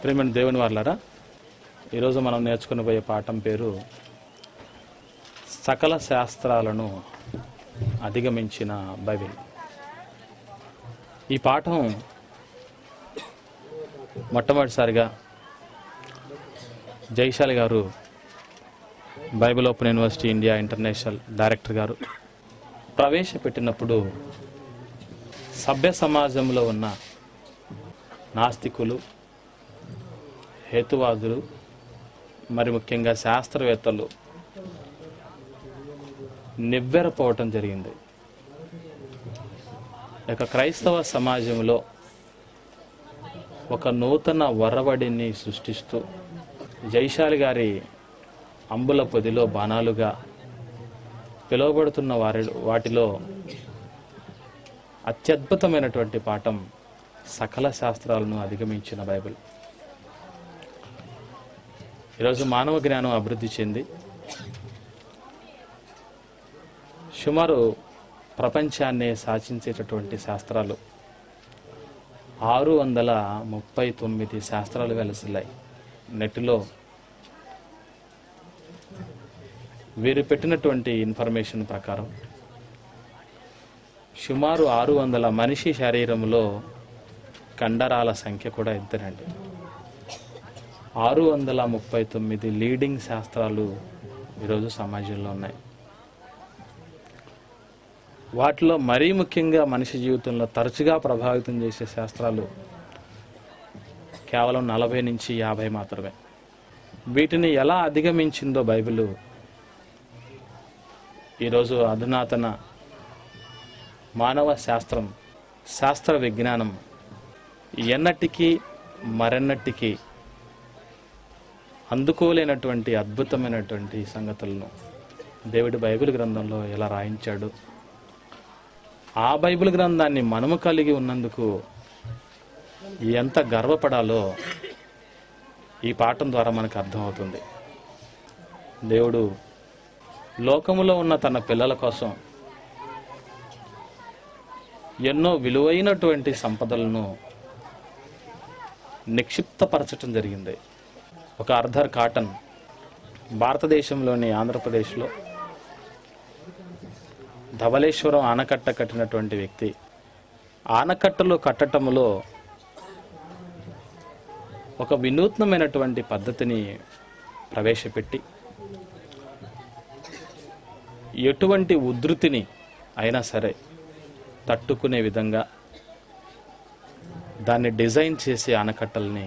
ప్రేమైన దేవుని వాళ్ళరా ఈరోజు మనం నేర్చుకుని పోయే పాఠం పేరు సకల శాస్త్రాలను అధిగమించిన బైబిల్ ఈ పాఠం మొట్టమొదటిసారిగా జైశాలి గారు Bible open university India international director గారు ప్రవేశపెట్టినప్పుడు సభ్య సమాజంలో ఉన్న నాస్తికులు హేతువాదులు మరి ముఖ్యంగా శాస్త్రవేత్తలు నివ్వెరపోవటం జరిగింది ఇక క్రైస్తవ సమాజంలో ఒక నూతన వరవడిని సృష్టిస్తూ జైశాలి గారి అంబుల పొదిలో బాణాలుగా పిలువబడుతున్న వారి వాటిలో అత్యద్భుతమైనటువంటి పాఠం సకల శాస్త్రాలను అధిగమించిన బైబిల్ ఈరోజు మానవ జ్ఞానం అభివృద్ధి చెంది సుమారు ప్రపంచాన్ని శాసించేటటువంటి శాస్త్రాలు ఆరు వందల ముప్పై తొమ్మిది శాస్త్రాలు వెలసిల్లాయి నెట్లో వీరు పెట్టినటువంటి ఇన్ఫర్మేషన్ ప్రకారం సుమారు ఆరు వందల మనిషి శరీరంలో కండరాల సంఖ్య కూడా ఎంతనండి ఆరు వందల ముప్పై తొమ్మిది లీడింగ్ శాస్త్రాలు ఈరోజు సమాజంలో ఉన్నాయి వాటిలో మరీ ముఖ్యంగా మనిషి జీవితంలో తరచుగా ప్రభావితం చేసే శాస్త్రాలు కేవలం నలభై నుంచి యాభై మాత్రమే వీటిని ఎలా అధిగమించిందో బైబిల్ ఈరోజు అధునాతన మానవ శాస్త్రం శాస్త్ర విజ్ఞానం ఎన్నటికీ మరెన్నటికీ అందుకోలేనటువంటి అద్భుతమైనటువంటి సంగతులను దేవుడి బైబిల్ గ్రంథంలో ఎలా రాయించాడు ఆ బైబిల్ గ్రంథాన్ని మనము కలిగి ఉన్నందుకు ఎంత గర్వపడాలో ఈ పాఠం ద్వారా మనకు అర్థమవుతుంది దేవుడు లోకములో ఉన్న తన పిల్లల కోసం ఎన్నో విలువైనటువంటి సంపదలను నిక్షిప్తపరచటం జరిగింది ఒక అర్ధర్ కాటన్ భారతదేశంలోని ఆంధ్రప్రదేశ్లో ధవళేశ్వరం ఆనకట్ట కట్టినటువంటి వ్యక్తి ఆనకట్టలు కట్టటంలో ఒక వినూత్నమైనటువంటి పద్ధతిని ప్రవేశపెట్టి ఎటువంటి ఉధృతిని అయినా సరే తట్టుకునే విధంగా దాన్ని డిజైన్ చేసే ఆనకట్టల్ని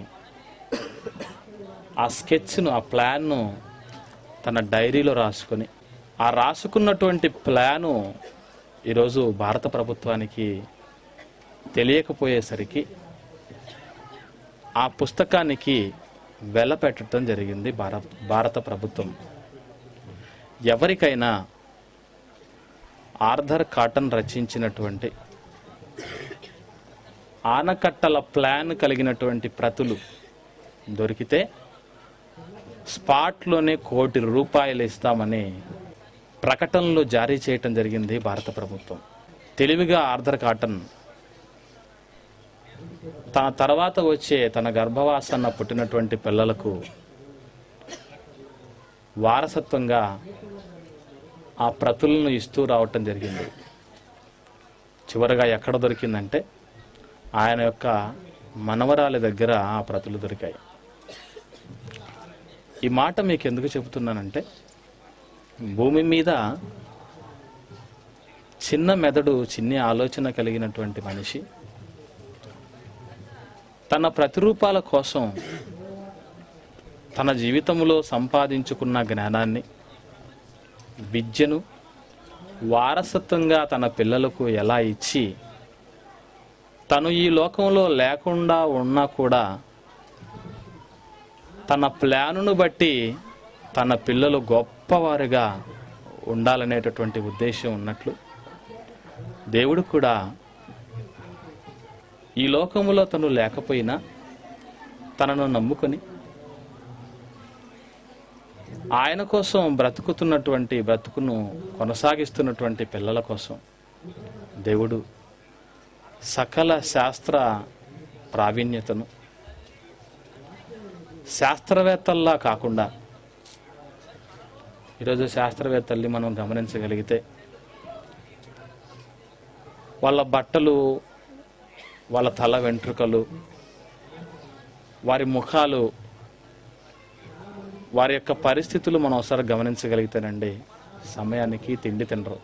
ఆ స్కెచ్ను ఆ ప్లాన్ను తన డైరీలో రాసుకొని ఆ రాసుకున్నటువంటి ప్లాను ఈరోజు భారత ప్రభుత్వానికి తెలియకపోయేసరికి ఆ పుస్తకానికి వెల పెట్టడం జరిగింది భారత భారత ప్రభుత్వం ఎవరికైనా ఆర్థర్ కాటన్ రచించినటువంటి ఆనకట్టల ప్లాన్ కలిగినటువంటి ప్రతులు దొరికితే స్పాట్లోనే కోటి రూపాయలు ఇస్తామని ప్రకటనలు జారీ చేయటం జరిగింది భారత ప్రభుత్వం తెలివిగా ఆర్థర్ కాటన్ తన తర్వాత వచ్చే తన గర్భవాసన్న పుట్టినటువంటి పిల్లలకు వారసత్వంగా ఆ ప్రతులను ఇస్తూ రావటం జరిగింది చివరగా ఎక్కడ దొరికిందంటే ఆయన యొక్క మనవరాలి దగ్గర ఆ ప్రతులు దొరికాయి ఈ మాట మీకు ఎందుకు చెబుతున్నానంటే భూమి మీద చిన్న మెదడు చిన్ని ఆలోచన కలిగినటువంటి మనిషి తన ప్రతిరూపాల కోసం తన జీవితంలో సంపాదించుకున్న జ్ఞానాన్ని విద్యను వారసత్వంగా తన పిల్లలకు ఎలా ఇచ్చి తను ఈ లోకంలో లేకుండా ఉన్నా కూడా తన ప్లానును బట్టి తన పిల్లలు గొప్పవారుగా ఉండాలనేటటువంటి ఉద్దేశం ఉన్నట్లు దేవుడు కూడా ఈ లోకములో తను లేకపోయినా తనను నమ్ముకొని ఆయన కోసం బ్రతుకుతున్నటువంటి బ్రతుకును కొనసాగిస్తున్నటువంటి పిల్లల కోసం దేవుడు సకల శాస్త్ర ప్రావీణ్యతను శాస్త్రవేత్తల్లా కాకుండా ఈరోజు శాస్త్రవేత్తల్ని మనం గమనించగలిగితే వాళ్ళ బట్టలు వాళ్ళ తల వెంట్రుకలు వారి ముఖాలు వారి యొక్క పరిస్థితులు మనం ఒకసారి గమనించగలిగితేనండి సమయానికి తిండి తినరు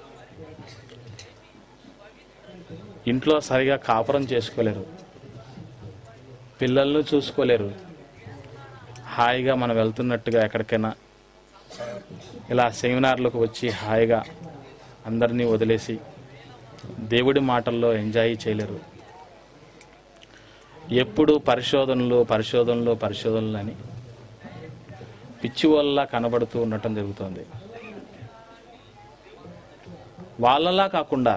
ఇంట్లో సరిగా కాపురం చేసుకోలేరు పిల్లలను చూసుకోలేరు హాయిగా మనం వెళ్తున్నట్టుగా ఎక్కడికైనా ఇలా సెమినార్లకు వచ్చి హాయిగా అందరినీ వదిలేసి దేవుడి మాటల్లో ఎంజాయ్ చేయలేరు ఎప్పుడు పరిశోధనలు పరిశోధనలు పరిశోధనలు అని పిచ్చి వల్ల కనబడుతూ ఉండటం జరుగుతుంది వాళ్ళలా కాకుండా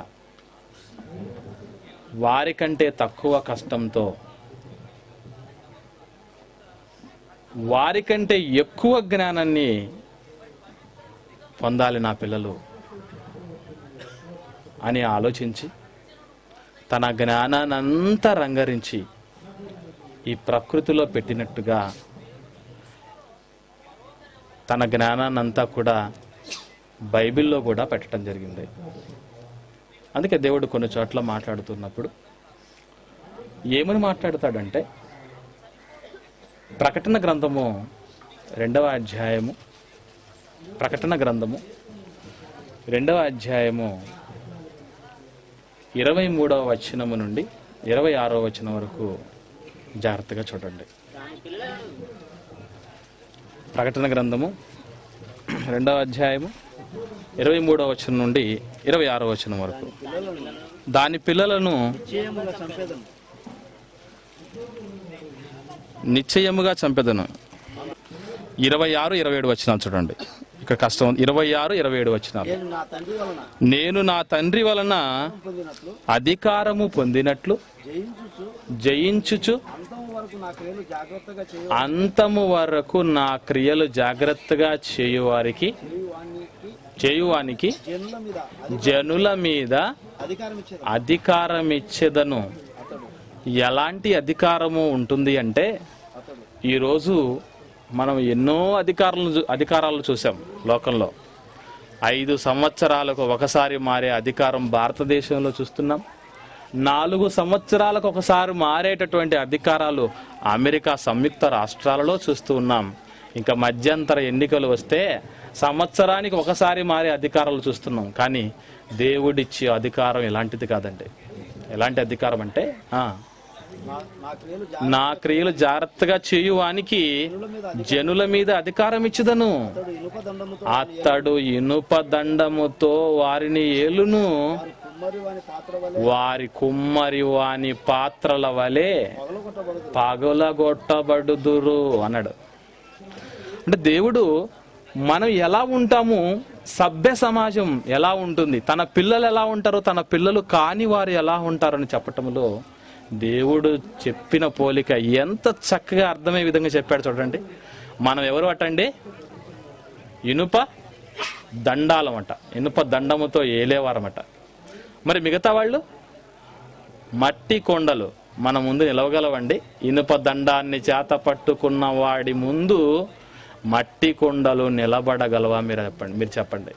వారికంటే తక్కువ కష్టంతో వారికంటే ఎక్కువ జ్ఞానాన్ని పొందాలి నా పిల్లలు అని ఆలోచించి తన జ్ఞానాన్నంతా రంగరించి ఈ ప్రకృతిలో పెట్టినట్టుగా తన జ్ఞానాన్నంతా కూడా బైబిల్లో కూడా పెట్టడం జరిగింది అందుకే దేవుడు కొన్ని చోట్ల మాట్లాడుతున్నప్పుడు ఏమని మాట్లాడతాడంటే ప్రకటన గ్రంథము రెండవ అధ్యాయము ప్రకటన గ్రంథము రెండవ అధ్యాయము ఇరవై మూడవ వచనము నుండి ఇరవై ఆరో వచనం వరకు జాగ్రత్తగా చూడండి ప్రకటన గ్రంథము రెండవ అధ్యాయము ఇరవై మూడవ వచనం నుండి ఇరవై ఆరో వచనం వరకు దాని పిల్లలను నిశ్చయముగా చంపేదను నిశ్చయముగా చంపెదను ఇరవై ఆరు ఇరవై ఏడు వచ్చినాలు చూడండి ఇక్కడ కష్టం ఉంది. ఇరవై ఆరు ఇరవై ఏడు వచ్చినాలు నేను నా తండ్రి వలన నేను నా తండ్రి వలన పొందినట్లు అధికారము పొందినట్లు జయించుచు జయించుచు అంతం వరకు నా క్రియలు జాగ్రత్తగా చేయ అంతము వరకు నా క్రియలు జాగ్రత్తగా చేయువారికి చేయువానికి చేయువానికి జనుల మీద అధి- జనుల మీద అధికారం ఇచ్చేది అధికారం ఇచ్చేదను అతడు ఎలాంటి అధికారము ఉంటుంది అంటే అతడు ఈరోజు మనం ఎన్నో అధికారులను చూ- అధికారాలు చూసాం లోకంలో ఐదు సంవత్సరాలకు ఒకసారి మారే అధికారం భారతదేశంలో చూస్తున్నాం నాలుగు సంవత్సరాలకు ఒకసారి మారేటటువంటి అధికారాలు అమెరికా సంయుక్త రాష్ట్రాలలో చూస్తూ ఉన్నాం ఇంకా మధ్యంతర ఎన్నికలు వస్తే సంవత్సరానికి ఒకసారి మారే అధికారాలు చూస్తున్నాం కానీ దేవుడిచ్చే అధికారం ఎలాంటిది కాదండి ఎలాంటి అధికారం అంటే ఆ, నా నా క్రియలు నా క్రియలు జాగ్రత్తగా చేయువానికి జనుల మీద అధి- జనుల మీద అధికారం ఇచ్చుదను అతడు ఇనుప దండముతో అతడు ఇనుప దండముతో వారిని ఏలును వారి కుమ్మరి వాని పాత్ర వలె వారి కుమ్మరి వాని పాత్రల వలె పగలగొట్టబడదు పగలగొట్టబడుదురు అన్నాడు అంటే దేవుడు మనం ఎలా ఉంటాము సభ్య సమాజం ఎలా ఉంటుంది తన పిల్లలు ఎలా ఉంటారో తన పిల్లలు కాని వారు ఎలా ఉంటారని చెప్పటంలో దేవుడు చెప్పిన పోలిక ఎంత చక్కగా అర్థమయ్యే విధంగా చెప్పాడు చూడండి మనం ఎవరు అటండి ఇనుప దండాలమట ఇనుప దండముతో ఏలేవారమట మరి మిగతా వాళ్ళు మట్టి కొండలు మన ముందు నిలవగలవండి ఇనుప దండాన్ని చేత పట్టుకున్న వాడి ముందు మట్టి కొండలు నిలబడగలవా మీరు చెప్పండి మీరు చెప్పండి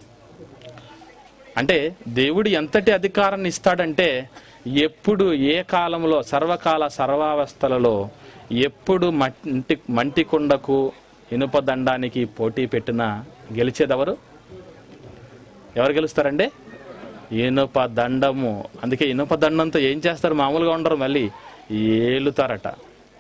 అంటే దేవుడు ఎంతటి అధికారాన్ని ఇస్తాడంటే ఎప్పుడు ఏ కాలంలో సర్వకాల సర్వావస్థలలో ఎప్పుడు మంటి మంటి కొండకు ఇనుప దండానికి పోటీ పెట్టినా గెలిచేదెవరు ఎవరు గెలుస్తారండి ఇనుప దండము అందుకే ఇనుప దండంతో ఏం చేస్తారు మామూలుగా ఉండరు మళ్ళీ ఏలుతారట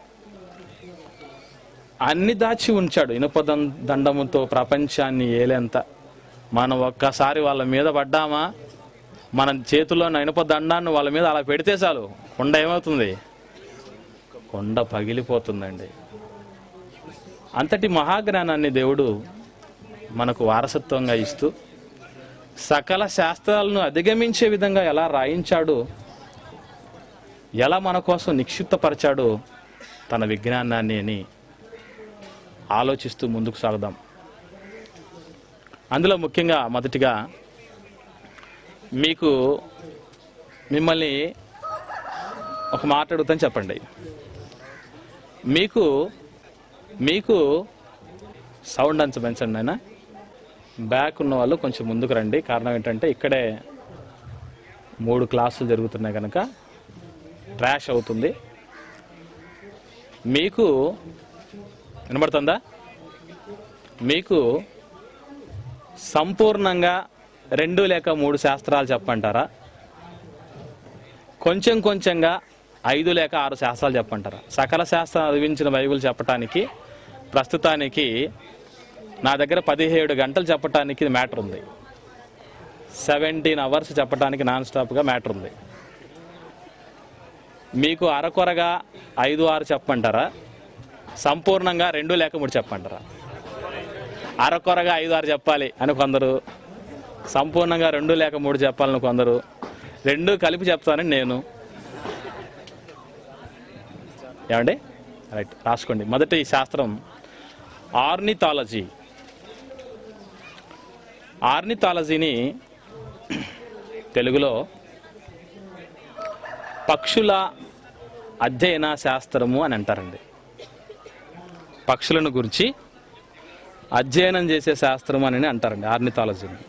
అన్ని దాచి ఉంచాడు ఇనుప దం- దండముతో ప్రపంచాన్ని ఏలేంత మనం ఒక్కసారి వాళ్ళ మీద పడ్డామా మన చేతిలో ఉన్న ఇనుప దండాన్ని వాళ్ళ మీద అలా పెడితే చాలు కొండ ఏమవుతుంది కొండ పగిలిపోతుందండి అంతటి మహాజ్ఞానాన్ని దేవుడు మనకు వారసత్వంగా ఇస్తూ సకల శాస్త్రాలను అధిగమించే విధంగా ఎలా రాయించాడు ఎలా మన కోసం నిక్షిప్తపరిచాడు తన విజ్ఞానాన్ని అని ఆలోచిస్తూ ముందుకు సాగుదాం అందులో ముఖ్యంగా మొదటిగా మీకు మిమ్మల్ని ఒక మాట అడుగుతాను చెప్పండి మీకు మీకు సౌండ్ అంచు పెంచండి ఆయన బ్యాక్ ఉన్న వాళ్ళు కొంచెం ముందుకు రండి కారణం ఏంటంటే ఇక్కడే మూడు క్లాసులు జరుగుతున్నాయి కనుక ట్రాష్ అవుతుంది మీకు వినబడుతుందా మీకు సంపూర్ణంగా రెండు లేక మూడు శాస్త్రాలు చెప్పంటారా కొంచెం కొంచెంగా ఐదు లేక ఆరు శాస్త్రాలు చెప్పంటారా సకల శాస్త్రాలు చదివించిన బైబిల్ చెప్పటానికి ప్రస్తుతానికి నా దగ్గర పదిహేడు గంటలు చెప్పటానికి మ్యాటర్ ఉంది సెవెంటీన్ అవర్స్ చెప్పడానికి నాన్ స్టాప్గా మ్యాటర్ ఉంది మీకు అరకొరగా ఐదు ఆరు చెప్పమంటారా సంపూర్ణంగా రెండు లేక మూడు చెప్పమంటారా అరకొరగా ఐదు ఆరు చెప్పాలి అని కొందరు సంపూర్ణంగా రెండు లేక మూడు చెప్పాలని కొందరు రెండు కలిపి చెప్తానని నేను ఏమండి రైట్ రాసుకోండి మొదటి శాస్త్రం ఆర్నిథాలజీ ఆర్నిథాలజీని తెలుగులో పక్షుల అధ్యయన శాస్త్రము అని అంటారండి పక్షులను గురించి అధ్యయనం చేసే శాస్త్రం అని అంటారండి ఆర్నిథాలజీని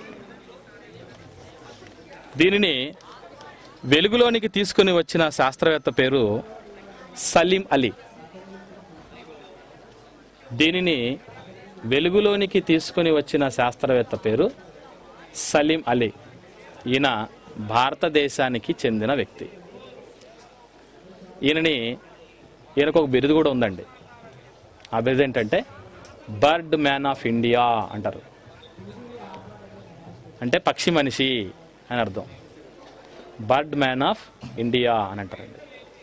దీనిని వెలుగులోనికి తీసుకుని వచ్చిన శాస్త్రవేత్త పేరు సలీం అలీ దీనిని వెలుగులోనికి తీసుకుని వచ్చిన శాస్త్రవేత్త పేరు సలీం అలీ ఈయన భారతదేశానికి చెందిన వ్యక్తి ఈయనని ఈయనకు ఒక బిరుదు కూడా ఉందండి ఆ బిరుదు ఏంటంటే బర్డ్ మ్యాన్ ఆఫ్ ఇండియా అంటారు అంటే పక్షి మనిషి అని అర్థం బర్డ్ మ్యాన్ ఆఫ్ ఇండియా అని అంటారండి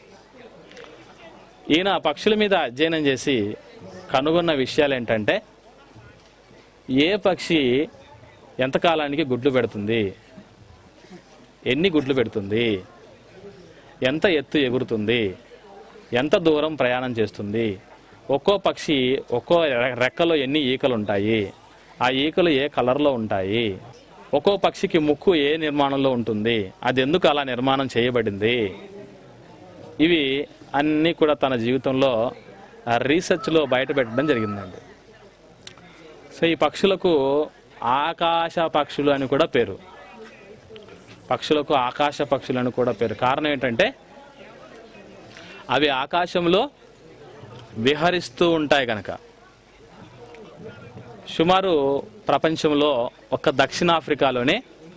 ఈయన పక్షుల మీద అధ్యయనం చేసి కనుగొన్న విషయాలు ఏంటంటే ఏ పక్షి ఎంతకాలానికి గుడ్లు పెడుతుంది ఎన్ని గుడ్లు పెడుతుంది ఎంత ఎత్తు ఎగురుతుంది ఎంత దూరం ప్రయాణం చేస్తుంది ఒక్కో పక్షి ఒక్కో రె- రెక్కలో ఎన్ని ఈకలు ఉంటాయి ఆ ఈకలు ఏ కలర్లో ఉంటాయి ఒక్కో పక్షికి ముక్కు ఏ నిర్మాణంలో ఉంటుంది అది ఎందుకు అలా నిర్మాణం చేయబడింది ఇవి అన్నీ కూడా తన జీవితంలో ఆ రీసెర్చ్లో బయట పెట్టడం జరిగిందండి సో ఈ పక్షులకు ఆకాశ పక్షులు అని కూడా పేరు పక్షులకు ఆకాశ పక్షులు అని కూడా పేరు కారణం ఏంటంటే అవి ఆకాశంలో విహరిస్తూ ఉంటాయి కనుక సుమారు ప్రపంచంలో ఒక్క దక్షిణాఫ్రికాలోనే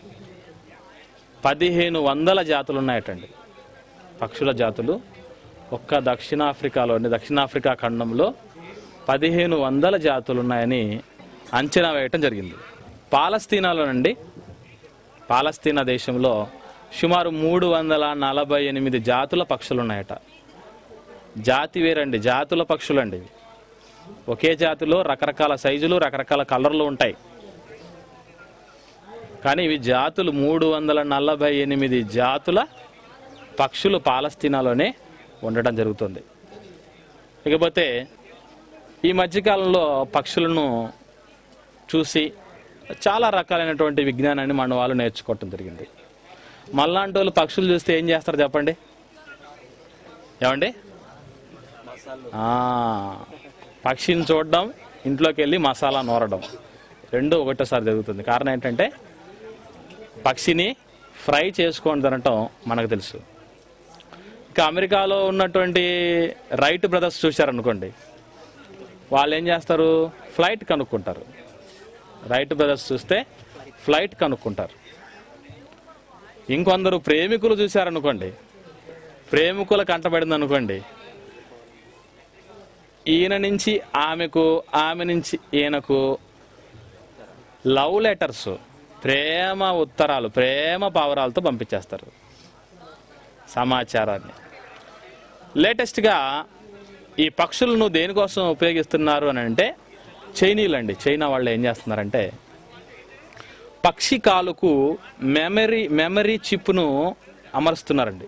పదిహేను వందల జాతులు ఉన్నాయటండి పక్షుల జాతులు ఒక్క దక్షిణాఫ్రికాలోని దక్షిణాఫ్రికా ఖండంలో పదిహేను వందల జాతులు ఉన్నాయని అంచనా వేయటం జరిగింది పాలస్తీనాలోనండి పాలస్తీనా దేశంలో సుమారు మూడు వందల నలభై ఎనిమిది జాతుల పక్షులు ఉన్నాయట జాతి వేరండి జాతుల పక్షులండి ఇవి. ఒకే జాతిలో రకరకాల సైజులు రకరకాల కలర్లు ఉంటాయి కానీ ఇవి జాతులు మూడు వందల నలభై ఎనిమిది జాతుల పక్షులు పాలస్తీనాలోనే ఉండడం జరుగుతుంది ఇకపోతే ఈ మధ్యకాలంలో పక్షులను చూసి చాలా రకాలైనటువంటి విజ్ఞానాన్ని మన వాళ్ళు నేర్చుకోవటం జరిగింది మళ్ళాంటి వాళ్ళు పక్షులు చూస్తే ఏం చేస్తారు చెప్పండి ఏమండి ఆ, పక్షిని చూడడం ఇంట్లోకి వెళ్ళి మసాలా నూరడం రెండు ఒకటేసారి జరుగుతుంది కారణం ఏంటంటే పక్షిని ఫ్రై చేసుకొని తినటం మనకు తెలుసు ఇక అమెరికాలో ఉన్నటువంటి రైట్ బ్రదర్స్ చూశారనుకోండి వాళ్ళు ఏం చేస్తారు ఫ్లైట్ కనుక్కుంటారు రైట్ బ్రదర్స్ చూస్తే ఫ్లైట్ కనుక్కుంటారు ఇంకొందరు ప్రేమికులు చూశారనుకోండి ప్రేమికుల కంటపడింది అనుకోండి ఈయన నుంచి ఆమెకు ఆమె నుంచి ఈయనకు లవ్ లెటర్స్ ప్రేమ ఉత్తరాలు ప్రేమ పావురాలతో పంపించేస్తారు సమాచారాన్ని లేటెస్ట్గా ఈ పక్షులను దేనికోసం ఉపయోగిస్తున్నారు అని అంటే చైనీలు అండి చైనా వాళ్ళు ఏం చేస్తున్నారంటే పక్షి కాలుకు మెమరీ మెమరీ చిప్ను అమరుస్తున్నారండి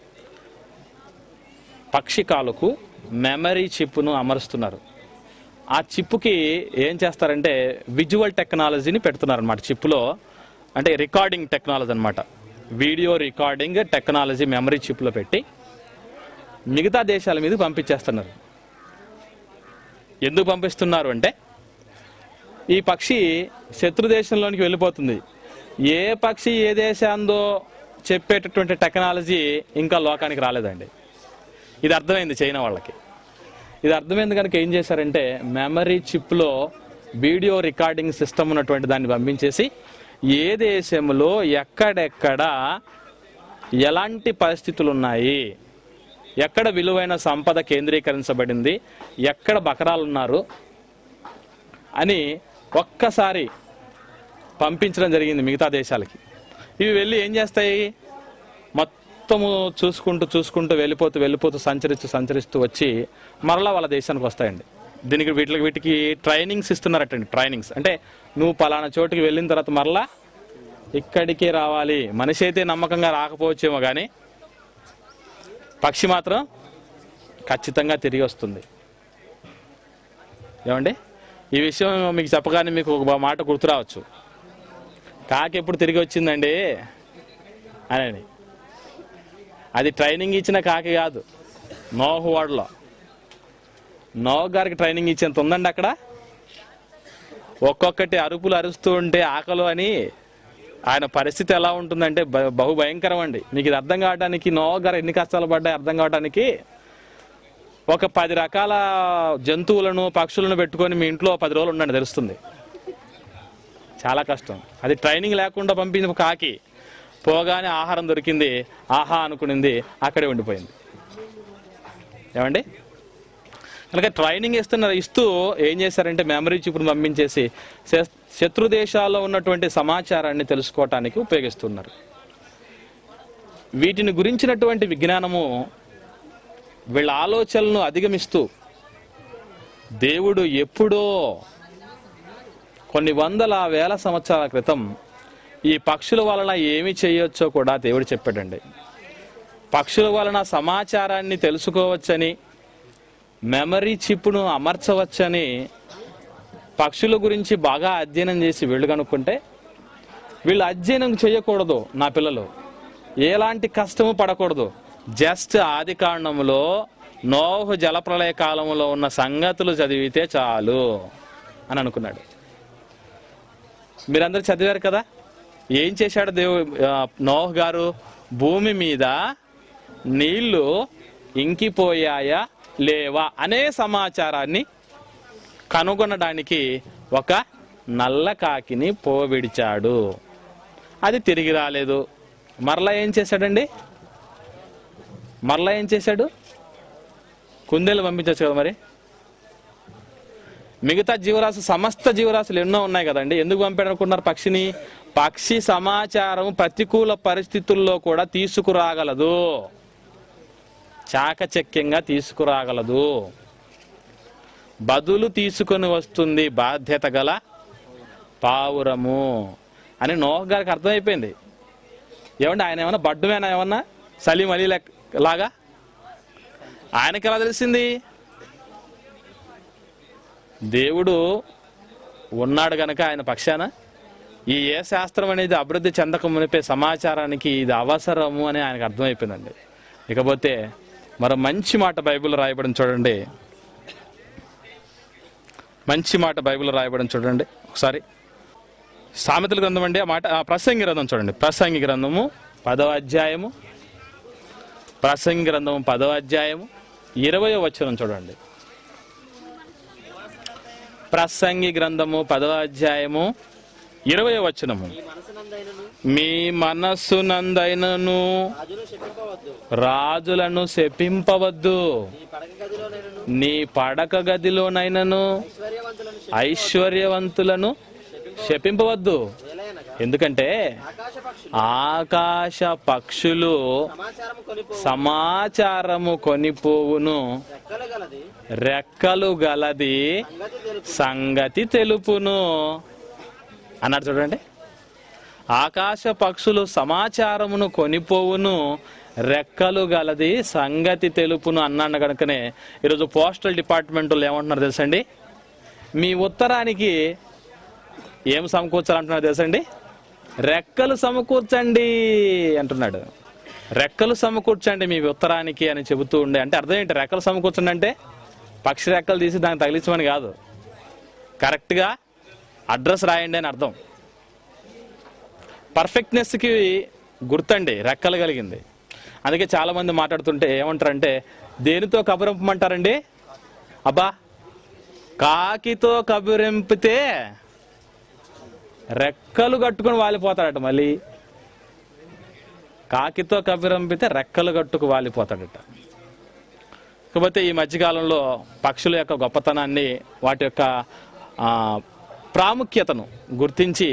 పక్షి కాలుకు మెమరీ చిప్ను అమరుస్తున్నారు ఆ చిప్పుకి ఏం చేస్తారంటే విజువల్ టెక్నాలజీని పెడుతున్నారు అనమాట చిప్పులో అంటే రికార్డింగ్ టెక్నాలజీ అనమాట వీడియో రికార్డింగ్ టెక్నాలజీ మెమరీ చిప్లో పెట్టి మిగతా దేశాల మీద పంపించేస్తున్నారు ఎందుకు పంపిస్తున్నారు అంటే ఈ పక్షి శత్రు దేశంలోనికి వెళ్ళిపోతుంది ఏ పక్షి ఏ దేశాందో చెప్పేటటువంటి టెక్నాలజీ ఇంకా లోకానికి రాలేదండి ఇది అర్థమైంది చైనా వాళ్ళకి ఇది అర్థమైంది కనుక ఏం చేశారంటే మెమరీ చిప్లో వీడియో రికార్డింగ్ సిస్టమ్ ఉన్నటువంటి దాన్ని పంపించేసి ఏ దేశంలో ఎక్కడెక్కడ ఎలాంటి పరిస్థితులు ఉన్నాయి ఎక్కడ విలువైన సంపద కేంద్రీకరించబడింది ఎక్కడ బకరాలు ఉన్నారు అని ఒక్కసారి పంపించడం జరిగింది మిగతా దేశాలకి ఇవి వెళ్ళి ఏం చేస్తాయి మొత్తము చూసుకుంటూ చూసుకుంటూ వెళ్ళిపోతూ వెళ్ళిపోతూ సంచరిస్తూ సంచరిస్తూ వచ్చి మరలా వాళ్ళ దేశానికి వస్తాయండి దీనికి వీటికి వీటికి ట్రైనింగ్స్ ఇస్తున్నారటండి ట్రైనింగ్స్ అంటే నువ్వు పలానా చోటుకి వెళ్ళిన తర్వాత మరలా ఇక్కడికే రావాలి మనిషి అయితే నమ్మకంగా రాకపోవచ్చేమో కానీ పక్షి మాత్రం ఖచ్చితంగా తిరిగి వస్తుంది ఏమండి ఈ విషయం మీకు చెప్పగానే మీకు ఒక మాట గుర్తు రావచ్చు కాకి ఎప్పుడు తిరిగి వచ్చిందండి అని అది ట్రైనింగ్ ఇచ్చిన కాకి కాదు నోహు వాడలో నోహు గారికి ట్రైనింగ్ ఇచ్చేంత ఉందండి అక్కడ ఒక్కొక్కటి అరుపులు అరుస్తూ ఉంటే ఆకలు అని ఆయన పరిస్థితి ఎలా ఉంటుందంటే బ- బహు భయంకరం అండి మీకు ఇది అర్థం కావడానికి నోహు గారు ఎన్ని కష్టాలు పడ్డాయి అర్థం కావడానికి ఒక పది రకాల జంతువులను పక్షులను పెట్టుకొని మీ ఇంట్లో పది రోజులు ఉండండి తెలుస్తుంది చాలా కష్టం అది ట్రైనింగ్ లేకుండా పంపించిన కాకి పోగానే ఆహారం దొరికింది ఆహా అనుకునింది అక్కడే ఉండిపోయింది ఏమండి కనుక ట్రైనింగ్ ఇస్తున్న ఇస్తూ ఏం చేశారంటే మెమరీ చిప్ను పంపించేసి శ- శత్రు దేశాల్లో ఉన్నటువంటి సమాచారాన్ని తెలుసుకోవటానికి ఉపయోగిస్తున్నారు వీటిని గురించినటువంటి విజ్ఞానము వీళ్ళ ఆలోచనలను అధిగమిస్తూ దేవుడు ఎప్పుడో కొన్ని వందల వేల సంవత్సరాల క్రితం ఈ పక్షుల వలన ఏమి చేయొచ్చో కూడా దేవుడు చెప్పాడండి పక్షుల వలన సమాచారాన్ని తెలుసుకోవచ్చని మెమరీ చిప్ను అమర్చవచ్చని పక్షుల గురించి బాగా అధ్యయనం చేసి వీళ్ళు కనుక్కుంటే వీళ్ళు అధ్యయనం చేయకూడదు నా పిల్లలు ఎలాంటి కష్టము పడకూడదు జస్ట్ ఆది కాండములో నోహు జలప్రలయ కాలంలో ఉన్న సంగతులు చదివితే చాలు అని అనుకున్నాడు మీరందరూ చదివారు కదా ఏం చేశాడు దేవు ఆ, నోహ్ గారు భూమి మీద నీళ్లు ఇంకిపోయాయా లేవా అనే సమాచారాన్ని కనుగొనడానికి ఒక నల్ల కాకిని పోవిడిచాడు అది తిరిగి రాలేదు మరలా ఏం చేశాడండి మరలా ఏం చేశాడు కుందేలు పంపించవచ్చు కదా మరి మిగతా జీవరాశి సమస్త జీవరాశులు ఎన్నో ఉన్నాయి కదండి ఎందుకు పంపాడు అనుకున్నారు పక్షిని పక్షి సమాచారం ప్రతికూల పరిస్థితుల్లో కూడా తీసుకురాగలదు చాకచక్యంగా తీసుకురాగలదు బదులు తీసుకొని వస్తుంది బాధ్యత గల పావురము అని నోహ్ గారికి అర్థమైపోయింది ఏమండి ఆయన ఏమన్నా బడ్డుమేనా ఏమన్నా సలీం అలీ లెక్- లాగా ఆయనకి ఎలా తెలిసింది దేవుడు ఉన్నాడు గనక ఆయన పక్షాన ఈ ఏ శాస్త్రం అనేది అభివృద్ధి చెందక మునిపే సమాచారానికి ఇది అవసరము అని ఆయనకు అర్థమైపోయిందండి ఇకపోతే మరో మంచి మాట బైబిల్ రాయబడిన చూడండి మంచి మాట బైబిల్ రాయబడిన చూడండి ఒకసారి సామెతల గ్రంథం అండి ఆ మాట ఆ ప్రసంగి గ్రంథం చూడండి ప్రసంగి గ్రంథము పదవ అధ్యాయము ప్రసంగి గ్రంథము పదవ అధ్యాయము ఇరవయో వచనం చూడండి ప్రసంగి గ్రంథము పదవ అధ్యాయము ఇరవయో వచనము ఈ మనసునందైనను మీ మనస్సునందైనను రాజును శపింపవద్దు రాజులను శపింపవద్దు ఈ పడక గదిలోనైనను నీ పడక గదిలోనైనను ఐశ్వర్యవంతులను ఐశ్వర్యవంతులను శపింపవద్దు శపిలేనగా ఎందుకంటే ఆకాశ పక్షులు ఆకాశ పక్షులు సమాచారం కొనిపో సమాచారము కొనిపోవును రెక్కలు గలది రెక్కలు గలది సంగతి తెలుపు సంగతి తెలుపును అన్నాడు చూడండి ఆకాశ పక్షులు సమాచారమును కొనిపోవును రెక్కలు గలది సంగతి తెలుపును అన్నాడు కనుకనే ఈరోజు పోస్టల్ డిపార్ట్మెంట్ వాళ్ళు ఏమంటున్నారు తెలుసండి మీ ఉత్తరానికి ఏం సమకూర్చాలంటున్నారు తెలుసండి రెక్కలు సమకూర్చండి అంటున్నాడు రెక్కలు సమకూర్చండి మీ ఉత్తరానికి అని చెబుతూ ఉండే అంటే అర్థం ఏంటి రెక్కలు సమకూర్చండి అంటే పక్షి రెక్కలు తీసి దానికి తగిలించమని కాదు కరెక్ట్గా అడ్రస్ రాయండి అని అర్థం పర్ఫెక్ట్నెస్కి గుర్తండి రెక్కలు కలిగింది అందుకే చాలామంది మాట్లాడుతుంటే ఏమంటారంటే దేనితో కబురింపమంటారండి అబ్బా కాకితో కబురింపితే రెక్కలు కట్టుకొని వాలిపోతాడట మళ్ళీ కాకితో కబురంపితే రెక్కలు కట్టుకు వాలిపోతాడట కాకపోతే ఈ మధ్యకాలంలో పక్షుల యొక్క గొప్పతనాన్ని వాటి యొక్క ఆ, ప్రాముఖ్యతను గుర్తించి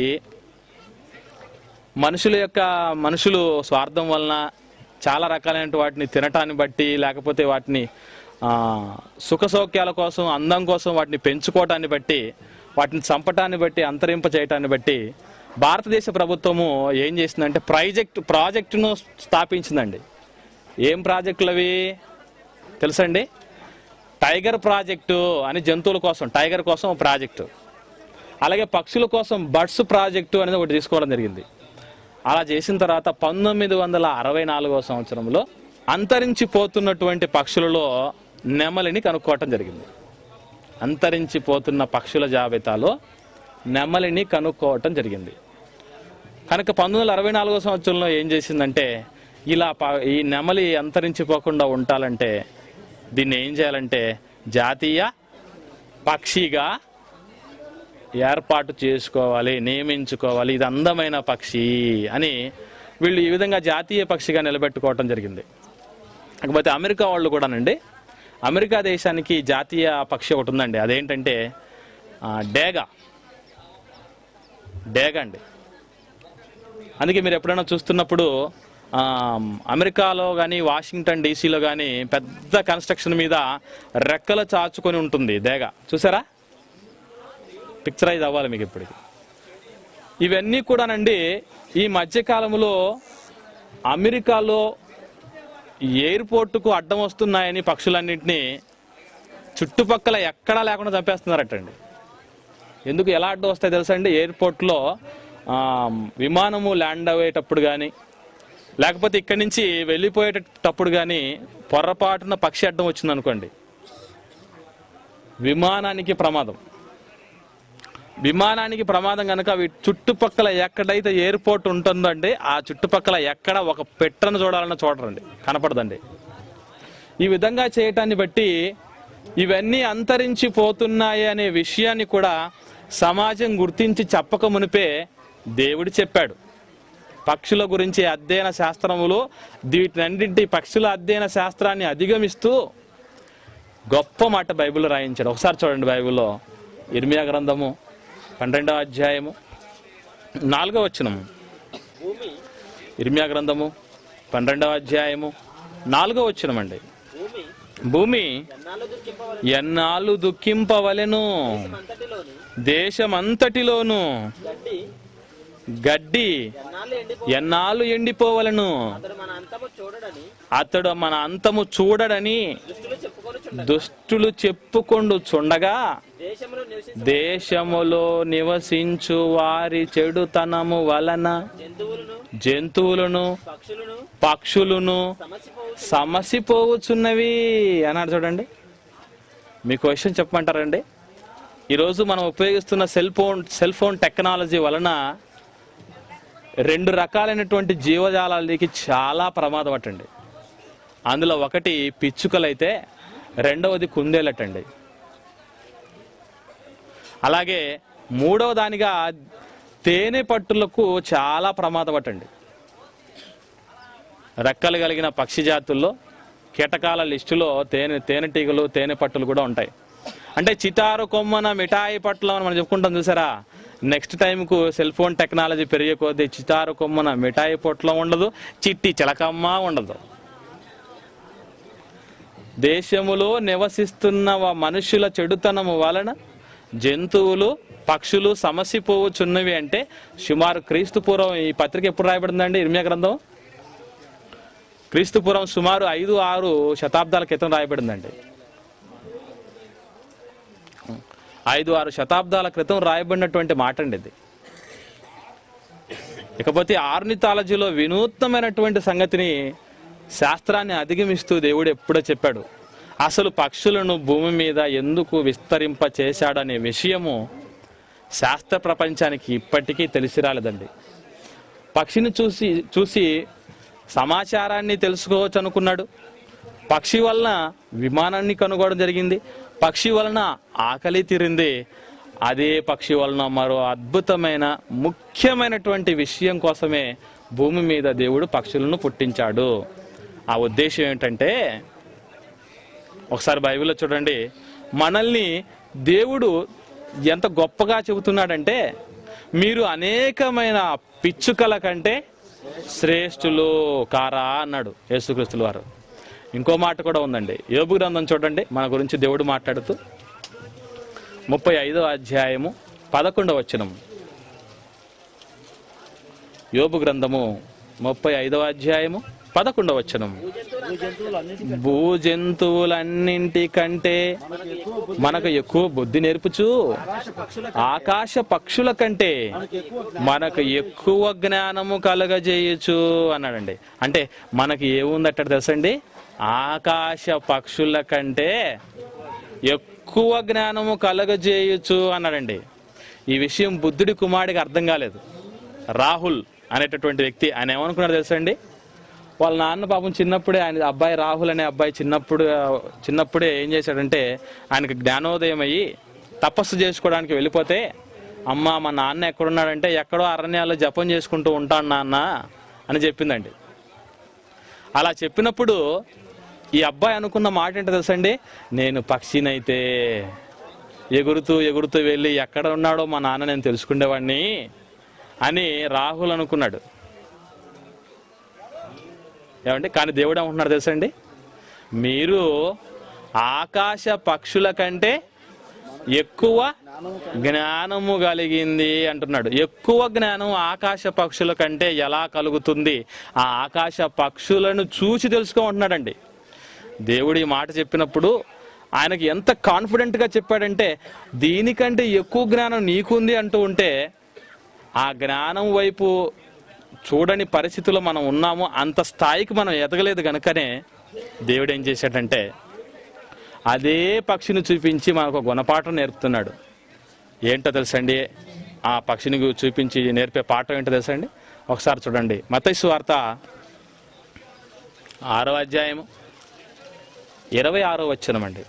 మనుషుల యొక్క మనుషులు స్వార్థం వలన చాలా రకాలైన వాటిని తినటాన్ని బట్టి లేకపోతే వాటిని ఆ, సుఖ సౌఖ్యాల కోసం అందం కోసం వాటిని పెంచుకోవటాన్ని బట్టి వాటిని చంపటాన్ని బట్టి అంతరింప చేయటాన్ని బట్టి భారతదేశ ప్రభుత్వము ఏం చేసిందంటే ప్రాజెక్ట్ ప్రాజెక్టును స్థాపించిందండి ఏం ప్రాజెక్టులు అవి తెలుసండి టైగర్ ప్రాజెక్టు అని జంతువుల కోసం టైగర్ కోసం ఒక ప్రాజెక్టు అలాగే పక్షుల కోసం బర్డ్స్ ప్రాజెక్టు అనేది ఒకటి తీసుకోవడం జరిగింది అలా చేసిన తర్వాత పంతొమ్మిది వందల అరవై నాలుగవ సంవత్సరంలో అంతరించిపోతున్నటువంటి పక్షులలో నెమలిని కనుక్కోవటం జరిగింది అంతరించిపోతున్న పక్షుల జాబితాలో నెమలిని కనుక్కోవటం జరిగింది కనుక పంతొమ్మిది వందల అరవై నాలుగో సంవత్సరంలో ఏం చేసిందంటే ఇలా ప- ఈ నెమలి అంతరించిపోకుండా ఉండాలంటే దీన్ని ఏం చేయాలంటే జాతీయ పక్షిగా ఏర్పాటు చేసుకోవాలి నియమించుకోవాలి ఇది అందమైన పక్షి అని వీళ్ళు ఈ విధంగా జాతీయ పక్షిగా నిలబెట్టుకోవటం జరిగింది కాకపోతే అమెరికా వాళ్ళు కూడానండి అమెరికా దేశానికి జాతీయ పక్షి ఒకటి ఉందండి అదేంటంటే ఆ, డేగా డేగ అండి అందుకే మీరు ఎప్పుడైనా చూస్తున్నప్పుడు ఆ, అమెరికాలో కానీ వాషింగ్టన్ డీసీలో కానీ పెద్ద కన్స్ట్రక్షన్ మీద రెక్కలు చాచుకొని ఉంటుంది డేగ చూసారా పిక్చరైజ్ అవ్వాలి మీకు ఇప్పటికి ఇవన్నీ కూడానండి ఈ మధ్యకాలంలో అమెరికాలో ఎయిర్పోర్టుకు అడ్డం వస్తున్నాయని పక్షులన్నింటినీ చుట్టుపక్కల ఎక్కడా లేకుండా చంపేస్తున్నారటండి ఎందుకు ఎలా అడ్డం వస్తాయి తెలుసా అండి ఎయిర్పోర్ట్లో ఆ, విమానము ల్యాండ్ అయ్యేటప్పుడు కానీ లేకపోతే ఇక్కడి నుంచి వెళ్ళిపోయేటప్పుడు కానీ పొర్రపాటున పక్షి అడ్డం వచ్చింది అనుకోండి విమానానికి ప్రమాదం విమానానికి ప్రమాదం కనుక అవి చుట్టుపక్కల ఎక్కడైతే ఎయిర్పోర్ట్ ఉంటుందో అండి ఆ చుట్టుపక్కల ఎక్కడ ఒక పెట్టను చూడాలన్నా చూడరండి కనపడదండి ఈ విధంగా చేయటాన్ని బట్టి ఇవన్నీ అంతరించిపోతున్నాయి అనే విషయాన్ని కూడా సమాజం గుర్తించి చెప్పక మునిపే దేవుడు చెప్పాడు పక్షుల గురించి అధ్యయన శాస్త్రములు వీటినన్నింటి పక్షుల అధ్యయన శాస్త్రాన్ని అధిగమిస్తూ గొప్ప మాట బైబిల్లో రాయించాడు ఒకసారి చూడండి బైబిల్లో ఇర్మియా గ్రంథము పన్నెండవ అధ్యాయము నాలుగవ వచనము భూమి ఇర్మియా గ్రంథము పన్నెండవ అధ్యాయము నాలుగవ వచనం అండి భూమి భూమి ఎన్నాళ్ళు దుఃఖింపవలెను ఎన్నాళ్ళు దుఃఖింపవలెను అంతటిలోని దేశమంతటిలోను గడ్డి గడ్డి ఎన్నాళ్ళు ఎండిపో ఎన్నాళ్ళు ఎండిపోవలను అతడు మన అంతము చూడడని అతడు మన అంతము చూడడని దుష్టులు చెప్పుకొని చుండ దుష్టులు చెప్పుకొండు చుండగా దేశంలో నివసించే దేశములో నివసించు వారి చెడుతనము వలన జంతువులను జంతువులను పక్షులను పక్షులను సమసిపోవు సమసిపోవచ్చున్నవి అన్నాడు చూడండి మీకు విషయం చెప్పమంటారండి ఈరోజు మనం ఉపయోగిస్తున్న cell phone cell phone technology వలన రెండు రకాలైనటువంటి జీవజాలాలకి చాలా ప్రమాదం అటండి అందులో ఒకటి పిచ్చుకలైతే రెండవది కుందేలటండి అలాగే మూడవ దానిగా తేనె పట్టులకు చాలా ప్రమాదం అటండి రెక్కలు కలిగిన పక్షి జాతుల్లో కీటకాల లిస్టులో తేనె తేనెటీగలు తేనె పట్టులు కూడా ఉంటాయి అంటే చిటారు కొమ్మన మిఠాయి పట్టులు అని మనం చెప్పుకుంటాం చూసారా నెక్స్ట్ టైంకు సెల్ ఫోన్ టెక్నాలజీ పెరిగే కొద్దీ చిటారు కొమ్మన మిఠాయి పొట్లం ఉండదు చిట్టి చిలకమ్మ ఉండదు దేశములో నివసిస్తున్న వ- మనుషుల చెడుతనము వలన జంతువులు పక్షులు సమసిపోవచ్చున్నవి అంటే సుమారు క్రీస్తు పూర్వం ఈ పత్రిక ఎప్పుడు రాయబడిందండి ఇర్మియా గ్రంథం క్రీస్తుపురం సుమారు ఐదు ఆరు శతాబ్దాల క్రితం రాయబడిందండి ఐదు ఆరు శతాబ్దాల క్రితం రాయబడినటువంటి మాట అండి ఇది ఇకపోతే ఆర్నిథాలజీలో వినూత్నమైనటువంటి సంగతిని శాస్త్రాన్ని అధిగమిస్తూ దేవుడు ఎప్పుడో చెప్పాడు అసలు పక్షులను భూమి మీద ఎందుకు విస్తరింప చేశాడనే విషయము శాస్త్ర ప్రపంచానికి ఇప్పటికీ తెలిసి రాలేదండి పక్షిని చూసి చూసి సమాచారాన్ని తెలుసుకోవచ్చు అనుకున్నాడు పక్షి వలన విమానాన్ని కనుగొనడం జరిగింది పక్షి వలన ఆకలి తీరింది అదే పక్షి వలన మరో అద్భుతమైన ముఖ్యమైనటువంటి విషయం కోసమే భూమి మీద దేవుడు పక్షులను పుట్టించాడు ఆ ఉద్దేశం ఏంటంటే ఒకసారి బైబిల్లో చూడండి మనల్ని దేవుడు ఎంత గొప్పగా చెబుతున్నాడంటే మీరు అనేకమైన పిచ్చుకల కంటే శ్రేష్ఠులు కారా అన్నాడు యేసుక్రీస్తుల వారు ఇంకో మాట కూడా ఉందండి యోబు గ్రంథం చూడండి మన గురించి దేవుడు మాట్లాడుతూ ముప్పై ఐదో అధ్యాయము పదకొండవ వచనము యోబు గ్రంథము ముప్పై ఐదవ అధ్యాయము పదకొండవ వచనము భూజంతువులన్నింటికంటే మనకు ఎక్కువ బుద్ధి నేర్పుచు ఆకాశ పక్షుల కంటే మనకు ఎక్కువ జ్ఞానము కలగజేయచ్చు అన్నాడండి అంటే మనకి ఏముందట తెలుసండి ఆకాశ పక్షుల కంటే ఎక్కువ జ్ఞానము కలగజేయచ్చు అన్నాడండి ఈ విషయం బుద్ధుడి కుమారుడికి అర్థం కాలేదు రాహుల్ అనేటటువంటి వ్యక్తి ఆయన ఏమనుకున్నాడు తెలుసండి వాళ్ళ నాన్న పాపం చిన్నప్పుడే ఆయన అబ్బాయి రాహుల్ అనే అబ్బాయి చిన్నప్పుడు చిన్నప్పుడే ఏం చేశాడంటే ఆయనకు జ్ఞానోదయం అయ్యి తపస్సు చేసుకోవడానికి వెళ్ళిపోతే అమ్మ మా నాన్న ఎక్కడున్నాడంటే ఎక్కడో అరణ్యాల్లో జపం చేసుకుంటూ ఉంటాను నాన్న అని చెప్పిందండి అలా చెప్పినప్పుడు ఈ అబ్బాయి అనుకున్న మాట ఏంటో తెలుసండి నేను పక్షినైతే ఎగురుతూ ఎగురుతూ వెళ్ళి ఎక్కడ ఉన్నాడో మా నాన్న నేను తెలుసుకునేవాడిని అని రాహుల్ అనుకున్నాడు ఏమంటే కానీ దేవుడు ఏమంటున్నాడు తెలుసండి మీరు ఆకాశ పక్షుల కంటే ఎక్కువ జ్ఞానము కలిగింది అంటున్నాడు ఎక్కువ జ్ఞానం ఆకాశ పక్షుల కంటే ఎలా కలుగుతుంది ఆ ఆకాశ పక్షులను చూసి తెలుసుకోమంటున్నాడండి దేవుడు ఈ మాట చెప్పినప్పుడు ఆయనకి ఎంత కాన్ఫిడెంట్గా చెప్పాడంటే దీనికంటే ఎక్కువ జ్ఞానం నీకుంది అంటూ ఉంటే ఆ జ్ఞానం వైపు చూడని పరిస్థితుల్లో మనం ఉన్నాము అంత స్థాయికి మనం ఎదగలేదు గనుకనే దేవుడు ఏం చేశాడంటే అదే పక్షిని చూపించి మనకు ఒక గుణపాఠం నేర్పుతున్నాడు ఏంటో తెలుసండి ఆ పక్షిని చూపించి నేర్పే పాఠం ఏంటో తెలుసండి ఒకసారి చూడండి మతైసు వార్త ఆరో అధ్యాయము ఇరవై ఆరో వచ్చినమండి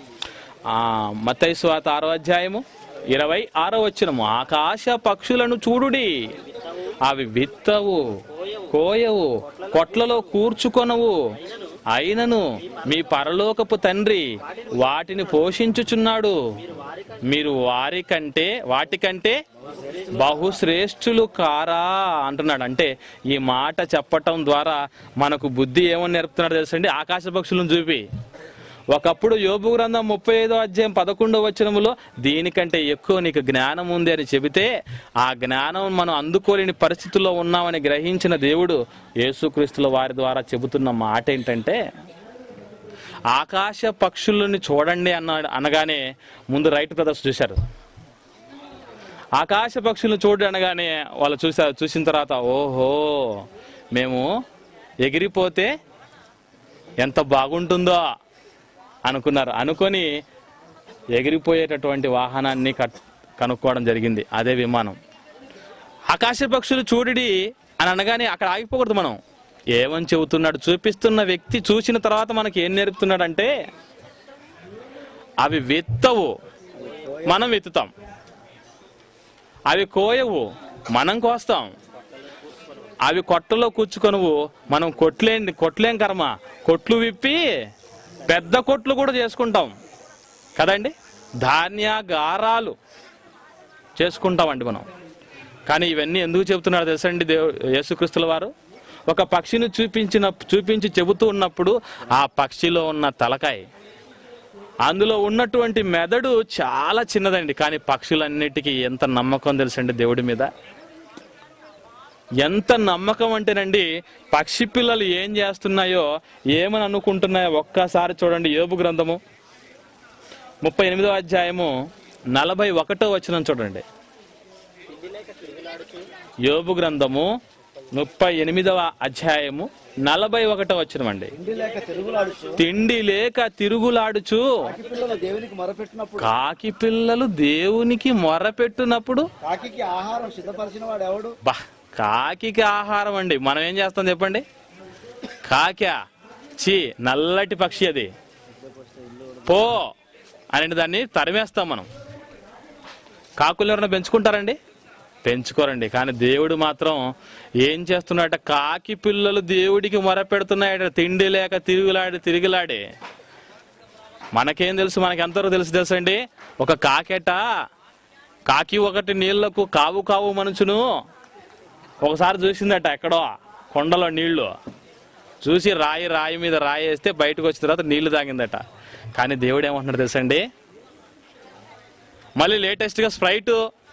మతైసు వార్త ఆరో అధ్యాయము ఇరవై ఆరో వచ్చినము ఆకాశ పక్షులను చూడుడి అవి విత్తవు కోయవు కొట్లలో కూర్చుకొనవు అయినను మీ పరలోకపు తండ్రి వాటిని పోషించుచున్నాడు మీరు వారి కంటే వాటికంటే బహుశ్రేష్ఠులు కారా అంటున్నాడు అంటే ఈ మాట చెప్పటం ద్వారా మనకు బుద్ధి ఏమని నేర్పుతున్నాడు తెలుసండి ఆకాశ పక్షులను చూపి ఒకప్పుడు యోబు గ్రంథం ముప్పై ఐదో అధ్యాయం పదకొండో వచనములో దీనికంటే ఎక్కువ నీకు జ్ఞానం ఉంది అని చెబితే ఆ జ్ఞానం మనం అందుకోలేని పరిస్థితుల్లో ఉన్నామని గ్రహించిన దేవుడు యేసుక్రీస్తుల వారి ద్వారా చెబుతున్న మాట ఏంటంటే ఆకాశ పక్షులను చూడండి అన్న అనగానే ముందు రైట్ బ్రదర్స్ చూశారు ఆకాశ పక్షులను చూడండి అనగానే వాళ్ళు చూసారు చూసిన తర్వాత ఓహో మేము ఎగిరిపోతే ఎంత బాగుంటుందో అనుకున్నారు అనుకొని ఎగిరిపోయేటటువంటి వాహనాన్ని కట్ కనుక్కోవడం జరిగింది అదే విమానం ఆకాశ పక్షులు చూడిడి అని అనగానే అక్కడ ఆగిపోకూడదు మనం ఏమని చెబుతున్నాడు చూపిస్తున్న వ్యక్తి చూసిన తర్వాత మనకి ఏం నేర్పుతున్నాడంటే అవి విత్తవు మనం విత్తుతాం అవి కోయవు మనం కోస్తాం అవి కొట్టలో కూర్చుకొనువు మనం కొట్లేం కొట్లేం కర్మ కొట్లు విప్పి పెద్ద కొట్లు కూడా చేసుకుంటాం కదండి ధాన్యాగారాలు చేసుకుంటామండి మనం కానీ ఇవన్నీ ఎందుకు చెబుతున్నారు తెలుసండి దేవు యేసుక్రీస్తుల వారు ఒక పక్షిని చూపించిన చూపించి చెబుతూ ఉన్నప్పుడు ఆ పక్షిలో ఉన్న తలకాయ అందులో ఉన్నటువంటి మెదడు చాలా చిన్నదండి కానీ పక్షులన్నిటికీ ఎంత నమ్మకం తెలుసండి దేవుడి మీద ఎంత నమ్మకం అంటేనండి పక్షి పిల్లలు ఏం చేస్తున్నాయో ఏమని అనుకుంటున్నాయో ఒక్కసారి చూడండి యోబు గ్రంథము ముప్పై ఎనిమిదో అధ్యాయము నలభై ఒకటో వచనం చూడండి తిండి లేక తిరుగులాడుచు యోబు గ్రంథము ముప్పై ఎనిమిదవ అధ్యాయము నలభై ఒకటో వచ్చినమండి ఇంటి లేక తిరుగులాడుచు తిండి లేక తిరుగులాడుచు కాకి పిల్లలు దేవునికి మొరపెట్టినప్పుడు కాకి పిల్లలు దేవునికి మొరపెట్టునప్పుడు కాకి ఆహారం సిద్ధపరిచిన వాడు ఎవడు బా కాకికి ఆహారం అండి మనం ఏం చేస్తాం చెప్పండి కాక్యా చీ నల్లటి పక్షి అది పో అని దాన్ని తరిమేస్తాం మనం కాకులు ఎవరైనా పెంచుకుంటారండి పెంచుకోరండి కానీ దేవుడు మాత్రం ఏం చేస్తున్నాడట కాకి పిల్లలు దేవుడికి మొరపెడుతున్నాయట తిండి లేక తిరుగులాడి తిరిగిలాడి మనకేం తెలుసు మనకి ఎంతవరకు తెలుసు తెలుసండి ఒక కాకెట కాకి ఒకటి నీళ్లకు కావు కావు మనుచును ఒకసారి చూసిందట ఎక్కడో కొండలో నీళ్లు చూసి రాయి రాయి మీద రాయి వేస్తే బయటకు వచ్చిన తర్వాత నీళ్లు తాగిందట కానీ దేవుడు ఏమంటున్నాడు తెలుసండి మళ్ళీ లేటెస్ట్గా స్ప్రైట్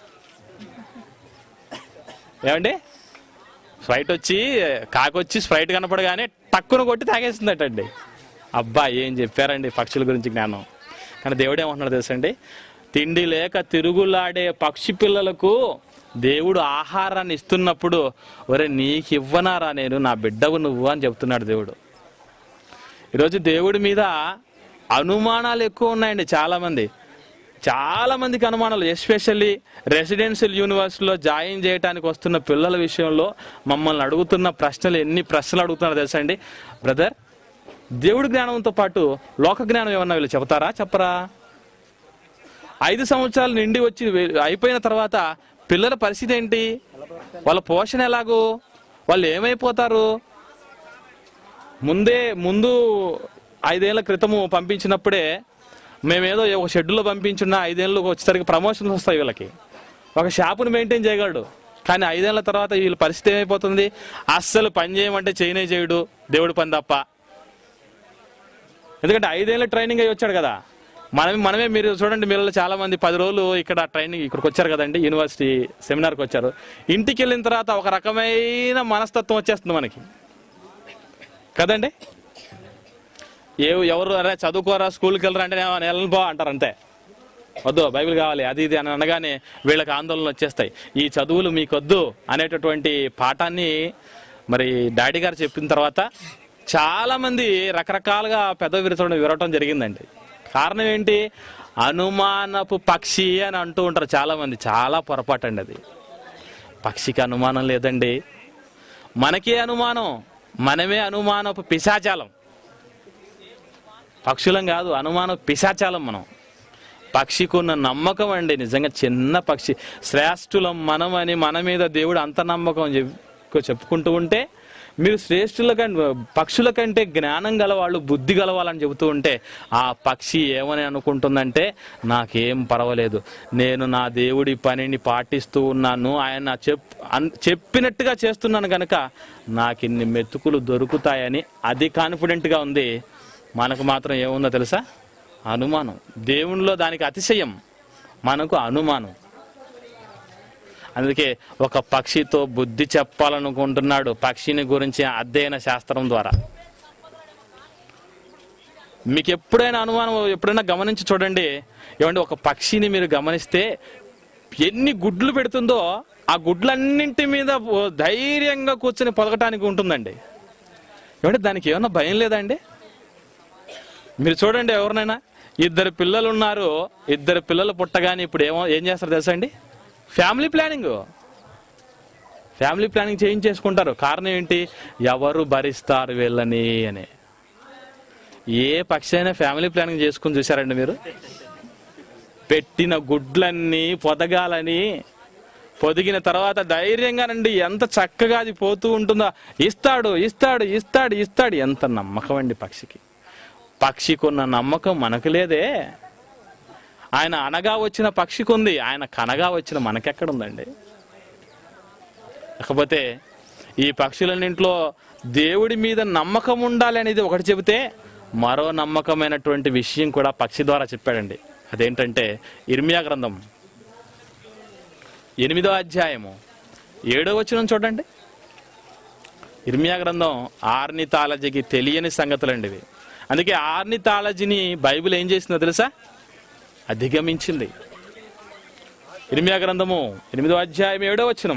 ఏమండి స్ప్రైట్ వచ్చి కాకొచ్చి స్ప్రైట్ కనపడగానే టక్కున కొట్టి తాగేసిందటండి అబ్బా ఏం చెప్పారండి పక్షుల గురించి జ్ఞానం కానీ దేవుడు ఏమంటున్నాడు తెలుసండి తిండి లేక తిరుగులాడే పక్షి పిల్లలకు దేవుడు ఆహారాన్ని ఇస్తున్నప్పుడు ఒరే నీకు ఇవ్వనారా నేను నా బిడ్డవు నువ్వు అని చెప్తున్నాడు దేవుడు ఈరోజు దేవుడి మీద అనుమానాలు ఎక్కువ ఉన్నాయండి చాలా మంది చాలా మందికి అనుమానాలు ఎస్పెషల్లీ రెసిడెన్షియల్ యూనివర్సిటీలో జాయిన్ చేయడానికి వస్తున్న పిల్లల విషయంలో మమ్మల్ని అడుగుతున్న ప్రశ్నలు ఎన్ని ప్రశ్నలు అడుగుతున్నారో తెలుసా అండి బ్రదర్ దేవుడి జ్ఞానంతో పాటు లోక జ్ఞానం ఏమన్నా వీళ్ళు చెబుతారా చెప్పరా ఐదు సంవత్సరాలు నిండి వచ్చి వే- అయిపోయిన తర్వాత పిల్లల పరిస్థితి ఏంటి వాళ్ళ పోషణ ఎలాగూ వాళ్ళు ఏమైపోతారు ముందే ముందు ఐదేళ్ల క్రితము పంపించినప్పుడే మేమేదో ఒక షెడ్యూల్లో పంపించిన ఐదేళ్ళు వచ్చేసరికి ప్రమోషన్స్ వస్తాయి వీళ్ళకి ఒక షాపుని మెయింటైన్ చేయగలడు కానీ ఐదేళ్ల తర్వాత వీళ్ళ పరిస్థితి ఏమైపోతుంది అస్సలు పని చేయమంటే చేయనే చేయడు దేవుడి పని తప్ప ఎందుకంటే ఐదేళ్ళ ట్రైనింగ్ అయ్యి వచ్చాడు కదా మనమే మనమే మీరు చూడండి మీరు చాలా మంది పది రోజులు ఇక్కడ ట్రైనింగ్ ఇక్కడికి వచ్చారు కదండి యూనివర్సిటీ సెమినార్కి వచ్చారు ఇంటికి వెళ్ళిన తర్వాత ఒక రకమైన మనస్తత్వం వచ్చేస్తుంది మనకి కదండి ఏ ఎవరు అరే చదువుకోరా స్కూల్కి వెళ్ళరా అంటే నేను వెళ్ళను పో అంటారు అంతే వద్దు బైబిల్ కావాలి అది ఇది అని అనగానే వీళ్ళకి ఆందోళన వచ్చేస్తాయి ఈ చదువులు మీకొద్దు అనేటటువంటి పాఠాన్ని మరి డాడీ గారు చెప్పిన తర్వాత చాలా మంది రకరకాలుగా పెద్ద విరచడం విరవటం జరిగిందండి కారణం ఏంటి అనుమానపు పక్షి అని అంటూ ఉంటారు చాలా మంది చాలా పొరపాటు అండి అది పక్షికి అనుమానం లేదండి మనకే అనుమానం మనమే అనుమానపు పిశాచాలం పక్షులం కాదు అనుమానం పిశాచాలం మనం పక్షికి ఉన్న నమ్మకం అండి నిజంగా చిన్న పక్షి శ్రేష్ఠులం మనం అని మన మీద దేవుడు అంత నమ్మకం చెప్- చెప్పుకుంటూ ఉంటే మీరు శ్రేష్ఠుల కంటే పక్షుల కంటే జ్ఞానం గలవాళ్ళు బుద్ధి గలవాళ్ళని చెబుతూ ఉంటే ఆ పక్షి ఏమని అనుకుంటుందంటే నాకేం పర్వాలేదు నేను నా దేవుడి పనిని పాటిస్తూ ఉన్నాను ఆయన చెప్ అన్- చెప్పినట్టుగా చేస్తున్నాను కనుక నాకు ఇన్ని మెతుకులు దొరుకుతాయని అది కాన్ఫిడెంట్గా ఉంది మనకు మాత్రం ఏముందో తెలుసా అనుమానం దేవునిలో దానికి అతిశయం మనకు అనుమానం అందుకే ఒక పక్షితో బుద్ధి చెప్పాలనుకుంటున్నాడు పక్షిని గురించి అధ్యయన శాస్త్రం ద్వారా మీకు ఎప్పుడైనా అనుమానం ఎప్పుడైనా గమనించి చూడండి ఏమంటే ఒక పక్షిని మీరు గమనిస్తే ఎన్ని గుడ్లు పెడుతుందో ఆ గుడ్లన్నింటి మీద ఓ ధైర్యంగా కూర్చొని పొదగటానికి ఉంటుందండి ఏమంటే దానికి ఏమన్నా భయం లేదండి మీరు చూడండి ఎవరినైనా ఇద్దరు పిల్లలు ఉన్నారు ఇద్దరు పిల్లలు పుట్టగానే ఇప్పుడు ఏమో ఏం చేస్తారు తెలుసా అండి ఫ్యామిలీ ప్లానింగ్ ఫ్యామిలీ ప్లానింగ్ చేయించేసుకుంటారు కారణం ఏంటి ఎవరు భరిస్తారు వీళ్ళని అని ఏ పక్షి అయినా ఫ్యామిలీ ప్లానింగ్ చేసుకుని చూసారండి మీరు పెట్టిన గుడ్లన్నీ పొదగాలని పొదిగిన తర్వాత ధైర్యంగానండి ఎంత చక్కగా అది పోతూ ఉంటుందో ఇస్తాడు ఇస్తాడు ఇస్తాడు ఇస్తాడు ఎంత నమ్మకం అండి పక్షికి పక్షికి ఉన్న నమ్మకం మనకు లేదే ఆయన అనగా వచ్చిన పక్షికి ఉంది ఆయన కనగా వచ్చిన మనకెక్కడుందండి కాకపోతే ఈ పక్షులన్నింట్లో దేవుడి మీద నమ్మకం ఉండాలి అనేది ఒకటి చెబితే మరో నమ్మకమైనటువంటి విషయం కూడా పక్షి ద్వారా చెప్పాడండి అదేంటంటే ఇర్మియా గ్రంథం ఎనిమిదో అధ్యాయము ఏడో వచనం చూడండి ఇర్మియా గ్రంథం ఆర్నితాలజీకి తెలియని సంగతులండి ఇవి అందుకే ఆర్నితాలజీని బైబిల్ ఏం చేసిందో తెలుసా అధిగమించింది ఇర్మియా గ్రంథము ఎనిమిదో అధ్యాయం ఏడో వచనం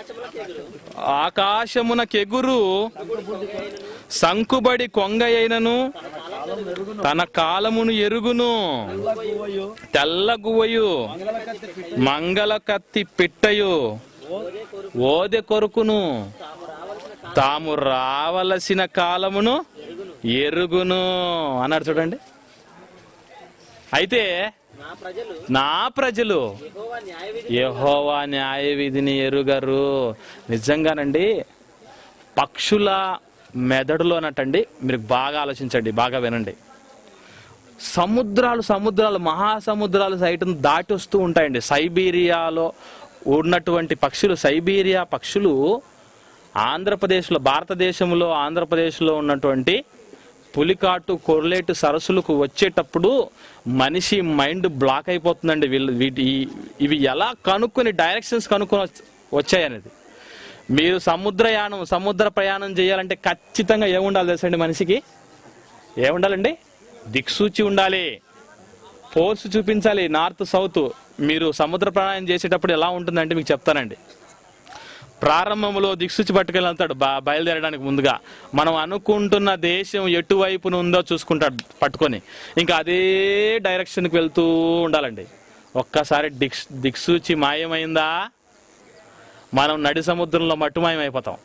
ఆకాశంలో ఎగురు ఆకాశమునకెగురు సంకుబడి కొంగ అయినను తన కాలమును ఎరుగును గువ్వయు తెల్ల గువ్వయు మంగళ కత్తి పిట్టి మంగళ కత్తి పిట్టయు ఓదె కొరుకును తాము రావలసిన కాలమును ఎరుగును అన్నాడు చూడండి అయితే నా ప్రజలు నా ప్రజలు యెహోవా న్యాయ విధి యెహోవా న్యాయ విధిని ఎరుగరు నిజంగానండి పక్షుల మెదడులోనటండి మీరు బాగా ఆలోచించండి బాగా వినండి సముద్రాలు సముద్రాలు మహాసముద్రాలు సైతం దాటి వస్తూ ఉంటాయండి సైబీరియాలో ఉన్నటువంటి పక్షులు సైబీరియా పక్షులు ఆంధ్రప్రదేశ్లో భారతదేశంలో ఆంధ్రప్రదేశ్లో ఉన్నటువంటి పులికాటు కొర్లేటు సరస్సులకు వచ్చేటప్పుడు మనిషి మైండ్ బ్లాక్ అయిపోతుందండి వీళ్ళు వీటి ఈ- ఇవి ఎలా కనుక్కొని డైరెక్షన్స్ కనుక్కొని వచ్- వచ్చాయనేది మీరు సముద్రయానం సముద్ర ప్రయాణం చేయాలంటే ఖచ్చితంగా ఏముండాలి తెలుసండి మనిషికి ఏముండాలండి దిక్సూచి ఉండాలి ఫోర్స్ చూపించాలి నార్త్ సౌత్ మీరు సముద్ర ప్రయాణం చేసేటప్పుడు ఎలా ఉంటుందంటే మీకు చెప్తానండి ప్రారంభంలో దిక్సూచి పట్టుకెళ్ళి వెళ్తాడు బా బయలుదేరడానికి ముందుగా మనం అనుకుంటున్న దేశం ఎటువైపున ఉందో చూసుకుంటాడు పట్టుకొని ఇంకా అదే డైరెక్షన్కి వెళ్తూ ఉండాలండి ఒక్కసారి దిక్స్ దిక్సూచి మాయమైందా మనం నడి సముద్రంలో మట్టుమాయమైపోతాం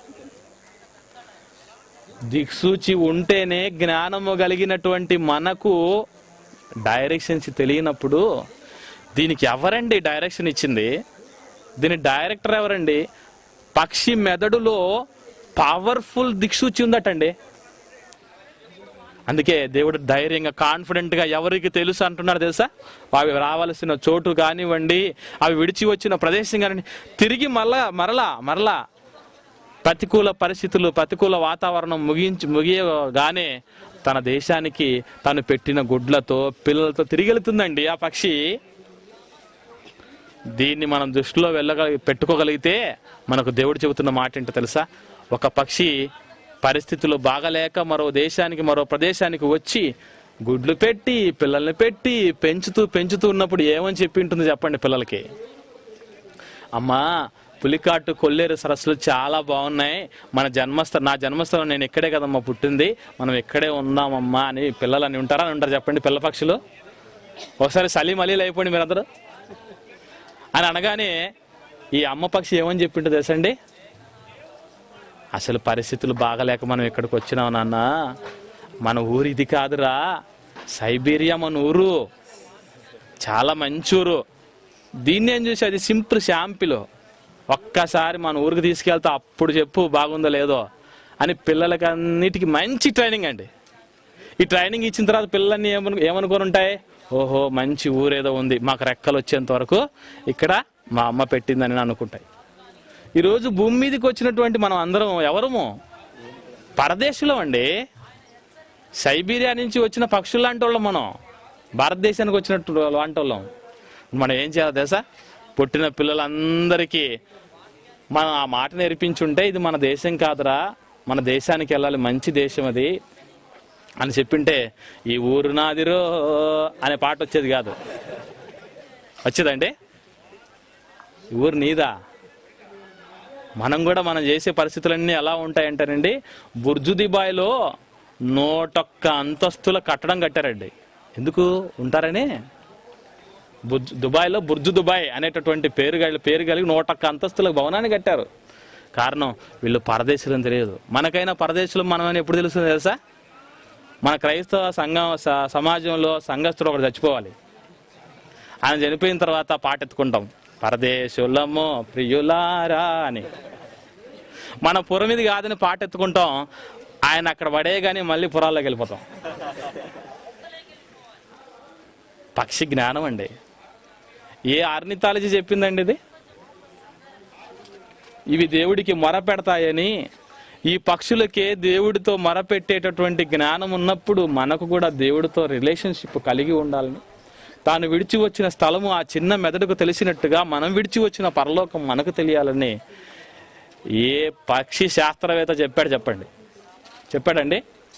దిక్సూచి ఉంటేనే జ్ఞానము కలిగినటువంటి మనకు డైరెక్షన్స్ తెలియనప్పుడు దీనికి ఎవరండి డైరెక్షన్ ఇచ్చింది దీని డైరెక్టర్ ఎవరండి పక్షి మెదడులో పవర్ఫుల్ దిక్సూచి ఉందటండి అందుకే దేవుడు ధైర్యంగా కాన్ఫిడెంట్ గా ఎవరికి తెలుసు అంటున్నారు తెలుసా అవి రావాల్సిన చోటు కానివ్వండి అవి విడిచి వచ్చిన ప్రదేశం కానివ్వండి తిరిగి మరలా మరలా మరలా ప్రతికూల పరిస్థితులు ప్రతికూల వాతావరణం ముగించి ముగియగానే తన దేశానికి తను పెట్టిన గుడ్లతో పిల్లలతో తిరిగి వెళ్తుందండి ఆ పక్షి దీన్ని మనం దృష్టిలో వెళ్ళగలి పెట్టుకోగలిగితే మనకు దేవుడు చెబుతున్న మాట ఏంటో తెలుసా ఒక పక్షి పరిస్థితులు బాగలేక మరో దేశానికి మరో ప్రదేశానికి వచ్చి గుడ్లు పెట్టి పిల్లల్ని పెట్టి పెంచుతూ పెంచుతూ ఉన్నప్పుడు ఏమని చెప్పి ఉంటుంది చెప్పండి పిల్లలకి అమ్మా పులికాటు కొల్లేరు సరస్సులు చాలా బాగున్నాయి మన జన్మస్థలం నా జన్మస్థలం నేను ఇక్కడే కదమ్మా పుట్టింది మనం ఇక్కడే ఉందామమ్మా అని పిల్లలు అని ఉంటారా అని ఉంటారు చెప్పండి పిల్ల పక్షులు ఒకసారి సలీం అలీలు అయిపోండి మీరందరూ అని అనగానే ఈ అమ్మ పక్షి ఏమని చెప్పింటో తెలుసండి అసలు పరిస్థితులు బాగలేక మనం ఇక్కడికి వచ్చినాం నాన్న మన ఊరు ఇది కాదురా సైబీరియా మన ఊరు చాలా మంచి ఊరు దీన్ని ఏం చూసి అది సింపుల్ షాంపిల్ ఒక్కసారి మన ఊరికి తీసుకెళ్తే అప్పుడు చెప్పు బాగుందో లేదో అని పిల్లలకి అన్నిటికీ మంచి ట్రైనింగ్ అండి ఈ ట్రైనింగ్ ఇచ్చిన తర్వాత పిల్లలన్నీ ఏమను ఏమనుకొని ఉంటాయి ఓహో మంచి ఊరేదో ఉంది మాకు రెక్కలు వచ్చేంత వరకు ఇక్కడ మా అమ్మ పెట్టిందని అనుకుంటాయి ఈరోజు భూమి మీదకి వచ్చినటువంటి మనం అందరం ఎవరము పరదేశంలో అండి సైబీరియా నుంచి వచ్చిన పక్షులు లాంటి వాళ్ళం మనం భారతదేశానికి వచ్చినట్టు లాంటి వాళ్ళం మనం ఏం చేయాలి తెలుసా పుట్టిన పిల్లలందరికీ మనం ఆ మాట నేర్పించుంటే ఇది మన దేశం కాదురా మన దేశానికి వెళ్ళాలి మంచి దేశం అది అని చెప్పింటే ఈ ఊరు నాదిరో అనే పాట వచ్చేది కాదు వచ్చేదండి ఈ ఊరు నీదా మనం కూడా మనం చేసే పరిస్థితులన్నీ ఎలా ఉంటాయంటారండి బుర్జు దుబాయ్లో నూటొక్క అంతస్తుల కట్టడం కట్టారండి ఎందుకు ఉంటారని బుర్జ్ దుబాయ్లో బుర్జు దుబాయ్ అనేటటువంటి పేరు గల పేరు కలిగి నూటొక్క అంతస్తుల భవనాన్ని కట్టారు కారణం వీళ్ళు పరదేశులు అని తెలియదు మనకైనా పరదేశులు మనమని ఎప్పుడు తెలుస్తుంది తెలుసా మన క్రైస్తవ సంఘం స- సమాజంలో సంఘస్థుడు ఒకడు చచ్చిపోవాలి ఆయన చనిపోయిన తర్వాత పాట ఎత్తుకుంటాం పరదేశులమ్మో ప్రియులారా అని మన పురం ఇది కాదని పాట ఎత్తుకుంటాం ఆయన అక్కడ పడే కానీ మళ్ళీ పురాల్లోకి వెళ్ళిపోతాం పక్షి జ్ఞానం అండి ఏ ఆర్నిథాలజీ చెప్పిందండి ఇది ఇవి దేవుడికి మొర పెడతాయని ఈ పక్షులకే దేవుడితో మొర పెట్టేటటువంటి జ్ఞానం ఉన్నప్పుడు మనకు కూడా దేవుడితో రిలేషన్షిప్ కలిగి ఉండాలని తాను విడిచి వచ్చిన స్థలము ఆ చిన్న మెదడుకు తెలిసినట్టుగా మనం విడిచి వచ్చిన పరలోకం మనకు తెలియాలని ఏ పక్షి శాస్త్రవేత్త చెప్పాడు చెప్పండి చెప్పాడండి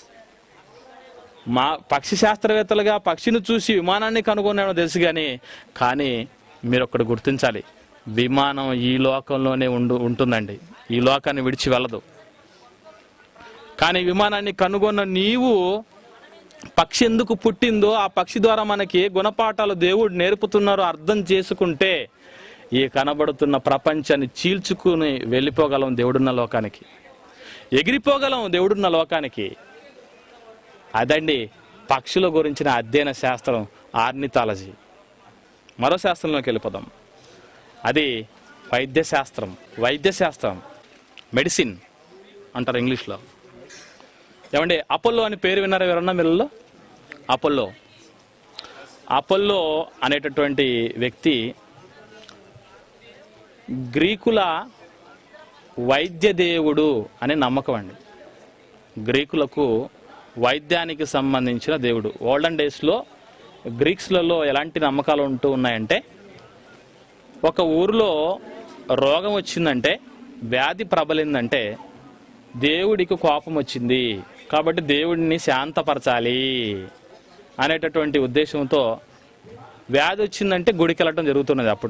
మా పక్షి శాస్త్రవేత్తలుగా పక్షిని చూసి విమానాన్ని కనుగొన్నాడో తెలుసు కానీ కానీ మీరు ఒక్కటి గుర్తించాలి విమానం ఈ లోకంలోనే ఉండు ఉంటుందండి ఈ లోకాన్ని విడిచి వెళ్ళదు కానీ విమానాన్ని కనుగొన్న నీవు పక్షి ఎందుకు పుట్టిందో ఆ పక్షి ద్వారా మనకి ఏ గుణపాఠాలు దేవుడు నేర్పుతున్నారో అర్థం చేసుకుంటే ఈ కనబడుతున్న ప్రపంచాన్ని చీల్చుకుని వెళ్ళిపోగలం దేవుడున్న లోకానికి ఎగిరిపోగలం దేవుడున్న లోకానికి అదండి పక్షుల గురించిన అధ్యయన శాస్త్రం ఆర్నిథాలజీ మరో శాస్త్రంలోకి వెళ్ళిపోదాం అది వైద్య శాస్త్రం వైద్య శాస్త్రం మెడిసిన్ అంటారు ఇంగ్లీష్లో ఏమండి అపోల్లో అని పేరు విన్నారా ఎవరన్నా మీరు అపోల్లో అపోల్లో అనేటటువంటి వ్యక్తి గ్రీకుల వైద్య దేవుడు అనే నమ్మకం అండి గ్రీకులకు వైద్యానికి సంబంధించిన దేవుడు ఓల్డెన్ డేస్లో గ్రీక్స్లలో ఎలాంటి నమ్మకాలు ఉంటూ ఉన్నాయంటే ఒక ఊరిలో రోగం వచ్చిందంటే వ్యాధి ప్రబలిందంటే దేవుడికి కోపం వచ్చింది కాబట్టి దేవుడిని శాంతపరచాలి అనేటటువంటి ఉద్దేశంతో వ్యాధి వచ్చిందంటే గుడికి వెళ్ళటం జరుగుతున్నది అప్పుడు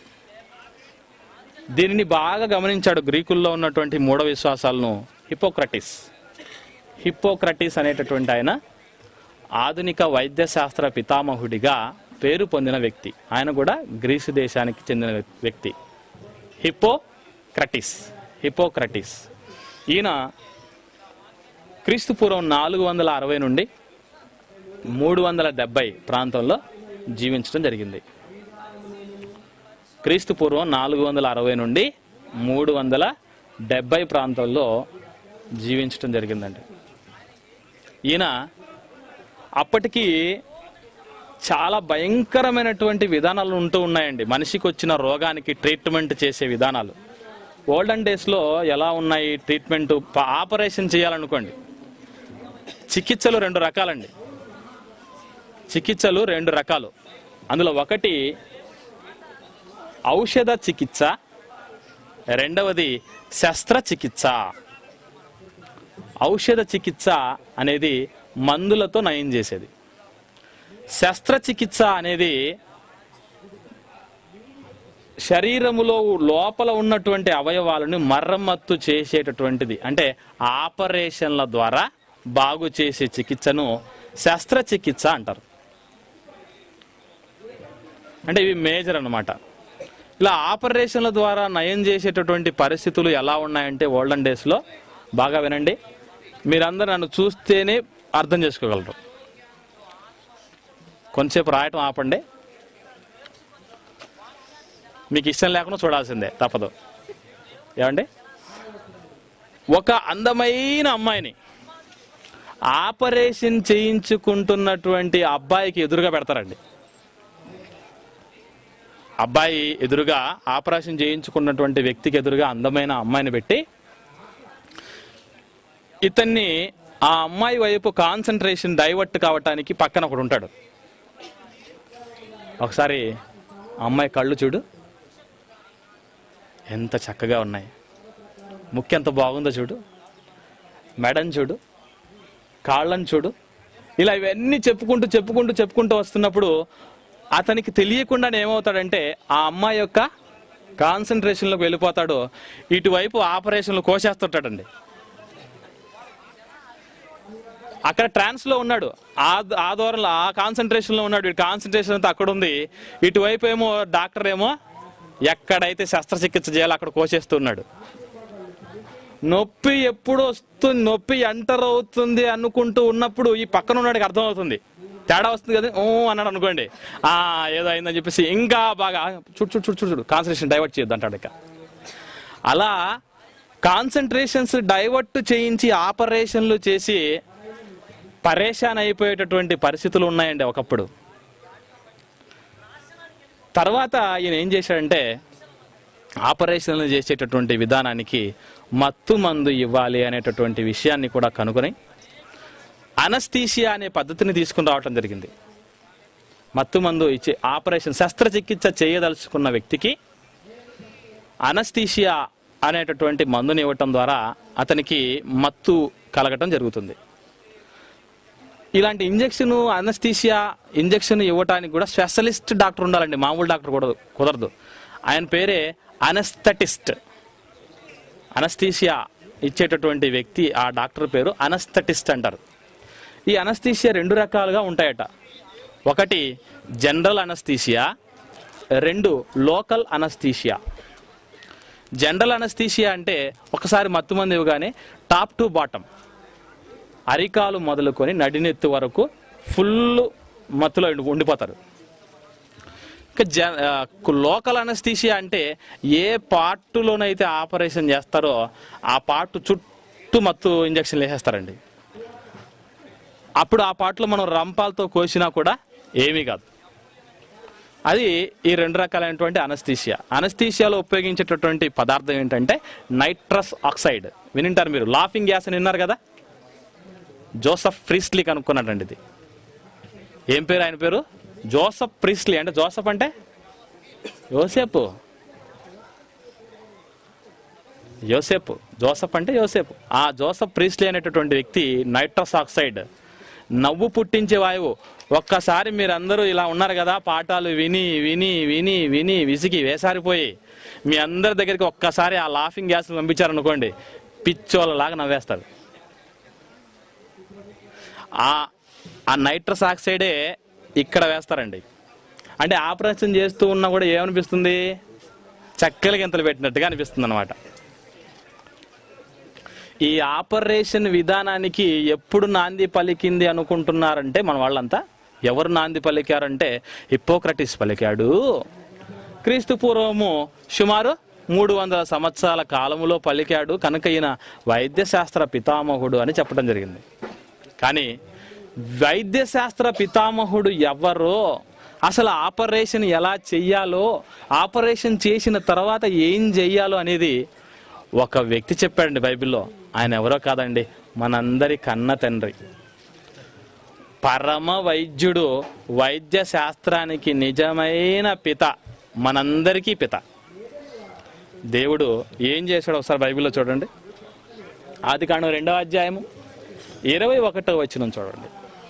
దీనిని బాగా గమనించాడు గ్రీకుల్లో ఉన్నటువంటి మూఢ విశ్వాసాలను హిపోక్రటిస్ హిపోక్రటిస్ అనేటటువంటి ఆయన ఆధునిక వైద్య శాస్త్ర పితామహుడిగా పేరు పొందిన వ్యక్తి ఆయన కూడా గ్రీసు దేశానికి చెందిన వ్యక్తి హిపోక్రటిస్ హిపోక్రటిస్ ఈయన క్రీస్తు పూర్వం నాలుగు వందల అరవై నుండి మూడు వందల డెబ్బై ప్రాంతంలో జీవించడం జరిగింది క్రీస్తు పూర్వం నాలుగు వందల అరవై నుండి మూడు వందల డెబ్బై ప్రాంతాల్లో జీవించడం జరిగిందండి ఈయన అప్పటికి చాలా భయంకరమైనటువంటి విధానాలు ఉంటూ ఉన్నాయండి మనిషికి వచ్చిన రోగానికి ట్రీట్మెంట్ చేసే విధానాలు ఓల్డెన్ డేస్లో ఎలా ఉన్నాయి ట్రీట్మెంట్ ప- ఆపరేషన్ చేయాలనుకోండి చికిత్సలు రెండు రకాలండి చికిత్సలు రెండు రకాలు అందులో ఒకటి ఔషధ చికిత్స రెండవది శస్త్రచికిత్స ఔషధ చికిత్స అనేది మందులతో నయం చేసేది శస్త్రచికిత్స అనేది శరీరములో లోపల ఉన్నటువంటి అవయవాలను మరమ్మత్తు చేసేటటువంటిది అంటే ఆపరేషన్ల ద్వారా బాగు చేసే చికిత్సను శస్త్రచికిత్స అంటారు అంటే ఇవి మేజర్ అన్నమాట ఇలా ఆపరేషన్ల ద్వారా నయం చేసేటటువంటి పరిస్థితులు ఎలా ఉన్నాయంటే ఓల్డెన్ డేస్లో బాగా వినండి మీరందరూ నన్ను చూస్తేనే అర్థం చేసుకోగలరు కొంచెంసేపు రాయటం ఆపండి మీకు ఇష్టం లేకుండా చూడాల్సిందే తప్పదు ఏమండి ఒక అందమైన అమ్మాయిని ఆపరేషన్ చేయించుకుంటున్నటువంటి అబ్బాయికి ఎదురుగా పెడతారండి అబ్బాయి ఎదురుగా ఆపరేషన్ చేయించుకున్నటువంటి వ్యక్తికి ఎదురుగా అందమైన అమ్మాయిని పెట్టి ఇతన్ని ఆ అమ్మాయి వైపు కాన్సన్ట్రేషన్ డైవర్ట్ కావటానికి పక్కన ఒకడు ఉంటాడు ఒకసారి ఆ అమ్మాయి కళ్ళు చూడు ఎంత చక్కగా ఉన్నాయి ముక్కు ఎంత బాగుందో చూడు మెడని చూడు కాళ్ళని చూడు ఇలా ఇవన్నీ చెప్పుకుంటూ చెప్పుకుంటూ చెప్పుకుంటూ వస్తున్నప్పుడు అతనికి తెలియకుండానే ఏమవుతాడంటే ఆ అమ్మాయి యొక్క కాన్సన్ట్రేషన్లోకి వెళ్ళిపోతాడు ఇటువైపు ఆపరేషన్లు కోసేస్తుంటాడండి అక్కడ ట్రాన్స్ లో ఉన్నాడు ఆ ఆ దూరంలో ఆ కాన్సన్ట్రేషన్ లో ఉన్నాడు కాన్సన్ట్రేషన్ అంతా అక్కడ ఉంది ఇటువైపు ఏమో డాక్టర్ ఏమో ఎక్కడైతే శస్త్రచికిత్స చేయాలో అక్కడ కోసేస్తున్నాడు నొప్పి ఎప్పుడు వస్తుంది నొప్పి ఎంటర్ అవుతుంది అనుకుంటూ ఉన్నప్పుడు ఈ పక్కన ఉన్నాడికి అర్థం అవుతుంది తేడా వస్తుంది కదా ఓ అన్నాడు అనుకోండి ఆ ఏదో అయిందని చెప్పేసి ఇంకా బాగా చూడు చూడు చూడు చూడు చూడు కాన్సన్ట్రేషన్ డైవర్ట్ చేయొద్దు అంటాడు ఇక అలా కాన్సన్ట్రేషన్స్ డైవర్ట్ చేయించి ఆపరేషన్లు చేసి పరేషాన్ అయిపోయేటటువంటి పరిస్థితులు ఉన్నాయండి ఒకప్పుడు తర్వాత ఈయన ఏం చేశాడంటే ఆపరేషన్లు చేసేటటువంటి విధానానికి మత్తు మందు ఇవ్వాలి అనేటటువంటి విషయాన్ని కూడా కనుగొని అనస్థీషియా అనే పద్ధతిని తీసుకుని రావటం జరిగింది మత్తు మందు ఇచ్చే ఆపరేషన్ శస్త్రచికిత్స చేయదలుచుకున్న వ్యక్తికి అనస్థీషియా అనేటటువంటి మందుని ఇవ్వటం ద్వారా అతనికి మత్తు కలగటం జరుగుతుంది ఇలాంటి ఇంజెక్షన్ అనస్థీషియా ఇంజెక్షన్ ఇవ్వటానికి కూడా స్పెషలిస్ట్ డాక్టర్ ఉండాలండి మామూలు డాక్టర్ కూడా కుదరదు ఆయన పేరే అనస్థటిస్ట్ అనస్థీషియా ఇచ్చేటటువంటి వ్యక్తి ఆ డాక్టర్ పేరు అనస్థటిస్ట్ అంటారు ఈ అనస్థీషియా రెండు రకాలుగా ఉంటాయట ఒకటి జనరల్ అనస్థీషియా రెండు లోకల్ అనస్థీషియా జనరల్ అనస్థీషియా అంటే ఒకసారి మత్తుమంది ఇవ్వగానే టాప్ టు బాటమ్ అరికాలు మొదలుకొని నడినెత్తు వరకు ఫుల్ మత్తులో ఉండి- ఉండిపోతారు ఇక జ ఆ, లోకల్ అనస్థీషియా అంటే ఏ పార్టులోనైతే ఆపరేషన్ చేస్తారో ఆ పార్ట్ చుట్టూ మత్తు ఇంజక్షన్లు వేసేస్తారండి అప్పుడు ఆ పార్ట్లో మనం రంపాలతో కోసినా కూడా ఏమీ కాదు అది ఈ రెండు రకాలైనటువంటి అనస్థీషియా అనస్థీషియాలో ఉపయోగించేటటువంటి పదార్థం ఏంటంటే నైట్రస్ ఆక్సైడ్ వినింటారు మీరు లాఫింగ్ గ్యాస్ అని విన్నారు కదా జోసఫ్ ఫ్రీస్లీ కనుక్కున్నాడండి ఇది ఏం పేరు ఆయన పేరు జోసఫ్ ప్రీస్లీ అంటే జోసఫ్ అంటే యోసేపు యోసేపు జోసఫ్ అంటే యోసేపు ఆ జోసఫ్ ప్రీస్లీ అనేటటువంటి వ్యక్తి నైట్రస్ ఆక్సైడ్ నవ్వు పుట్టించే వాయువు ఒక్కసారి మీరందరూ ఇలా ఉన్నారు కదా పాఠాలు విని విని విని విని విసిగి వేసారిపోయి మీ అందరి దగ్గరికి ఒక్కసారి ఆ లాఫింగ్ గ్యాస్ పంపించారనుకోండి పిచ్చోళ్ళలాగా నవ్వేస్తారు ఆ ఆ నైట్రస్ ఆక్సైడే ఇక్కడ వేస్తారండి అంటే ఆపరేషన్ చేస్తూ ఉన్నా కూడా ఏమనిపిస్తుంది చక్కల గింతలు పెట్టినట్టుగా అనిపిస్తుంది అనమాట ఈ ఆపరేషన్ విధానానికి ఎప్పుడు నాంది పలికింది అనుకుంటున్నారంటే మన వాళ్ళంతా ఎవరు నాంది పలికారంటే హిప్పోక్రటిస్ పలికాడు క్రీస్తు పూర్వము సుమారు మూడు వందల సంవత్సరాల కాలములో పలికాడు కనుక ఈయన వైద్యశాస్త్ర పితామహుడు అని చెప్పడం జరిగింది కానీ వైద్యశాస్త్ర పితామహుడు ఎవరో అసలు ఆపరేషన్ ఎలా చెయ్యాలో ఆపరేషన్ చేసిన తర్వాత ఏం చెయ్యాలో అనేది ఒక వ్యక్తి చెప్పాడండి బైబిల్లో ఆయన ఎవరో కాదండి మనందరి కన్న తండ్రి పరమ వైద్యుడు వైద్య శాస్త్రానికి నిజమైన పిత మనందరికీ పిత దేవుడు ఏం చేశాడు ఒకసారి బైబిల్లో చూడండి ఆది కాండం రెండవ అధ్యాయము ఇరవై ఒకటో వచ్చిన చూడండి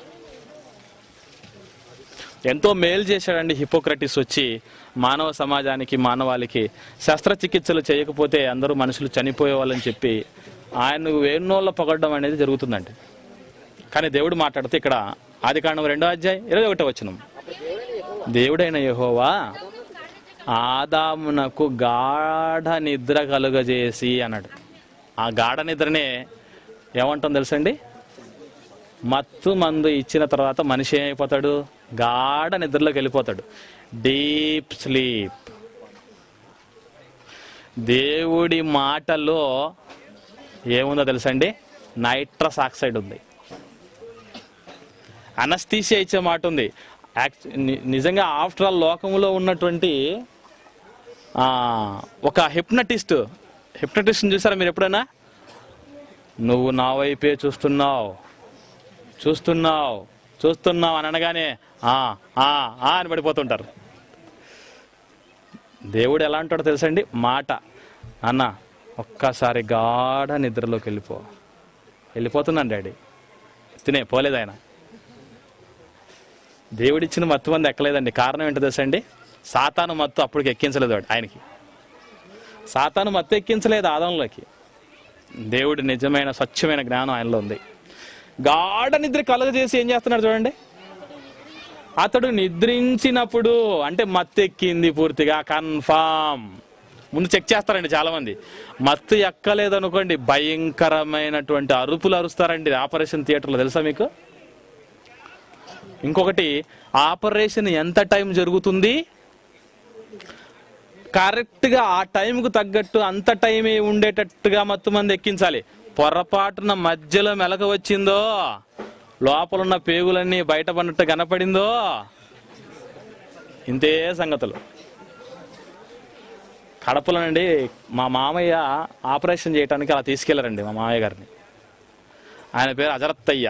ఎంతో మేలు చేశాడండి హిపోక్రటిస్ వచ్చి మానవ సమాజానికి మానవాళికి శస్త్రచికిత్సలు చేయకపోతే అందరూ మనుషులు చనిపోయేవాళ్ళని చెప్పి ఆయన వేణోళ్ళ పొగడడం అనేది జరుగుతుందండి కానీ దేవుడు మాట్లాడితే ఇక్కడ ఆది కాండం రెండో అధ్యాయం ఇరవై ఒకటో వచ్చిన దేవుడైన యెహోవా ఆదామునకు గాఢ నిద్ర కలుగజేసి అన్నాడు ఆ గాఢ నిద్రనే ఏమంటాం తెలుసండి మత్తు మందు ఇచ్చిన తర్వాత మనిషి ఏమైపోతాడు గాఢ నిద్రలోకి వెళ్ళిపోతాడు డీప్ స్లీప్ దేవుడి మాటలో ఏముందో తెలుసండి నైట్రస్ ఆక్సైడ్ ఉంది అనస్థీసియా ఇచ్చే మాట ఉంది యాక్చు- ని- నిజంగా ఆఫ్టర్ ఆల్ లోకంలో ఉన్నటువంటి ఆ, ఒక హిప్నటిస్ట్ హిప్నటిస్ట్ని చూసారా మీరు ఎప్పుడైనా నువ్వు నా వైపే చూస్తున్నావు చూస్తున్నావు చూస్తున్నావు అని అనగానే ఆ ఆ ఆ అని పడిపోతుంటారు దేవుడు ఎలా అంటాడో తెలుసండి మాట అన్న ఒక్కసారి గాఢ నిద్రలోకి వెళ్ళిపో వెళ్ళిపోతున్నాను డాడీ తినే పోలేదు ఆయన దేవుడిచ్చిన మత్తు మంది ఎక్కలేదండి కారణం ఏంటో తెలుసండి సాతాను మత్తు అప్పటికి ఎక్కించలేదు వాడు ఆయనకి సాతాను మత్తు ఎక్కించలేదు ఆదంలోకి దేవుడి నిజమైన స్వచ్ఛమైన జ్ఞానం ఆయనలో ఉంది గాఢ నిద్ర కలుగజేసి ఏం చేస్తున్నాడు చూడండి అతడు నిద్రించినప్పుడు అంటే మత్తు ఎక్కింది పూర్తిగా కన్ఫామ్ ముందు చెక్ చేస్తారండి చాలా మంది మత్తు ఎక్కలేదు అనుకోండి భయంకరమైనటువంటి అరుపులు అరుస్తారండి ఆపరేషన్ థియేటర్లో తెలుసా మీకు ఇంకొకటి ఆపరేషన్ ఎంత టైం జరుగుతుంది కరెక్ట్గా ఆ టైంకు తగ్గట్టు అంత టైమే ఉండేటట్టుగా మత్తు మంది ఎక్కించాలి పొరపాటున మధ్యలో మెలక వచ్చిందో లోపల ఉన్న పేగులన్నీ బయటపడినట్టు కనపడిందో ఇంతే సంగతులు కడపలోనండి మా మామయ్య ఆపరేషన్ చేయడానికి అలా తీసుకెళ్లారండి మా మామయ్య గారిని ఆయన పేరు అజరత్తయ్య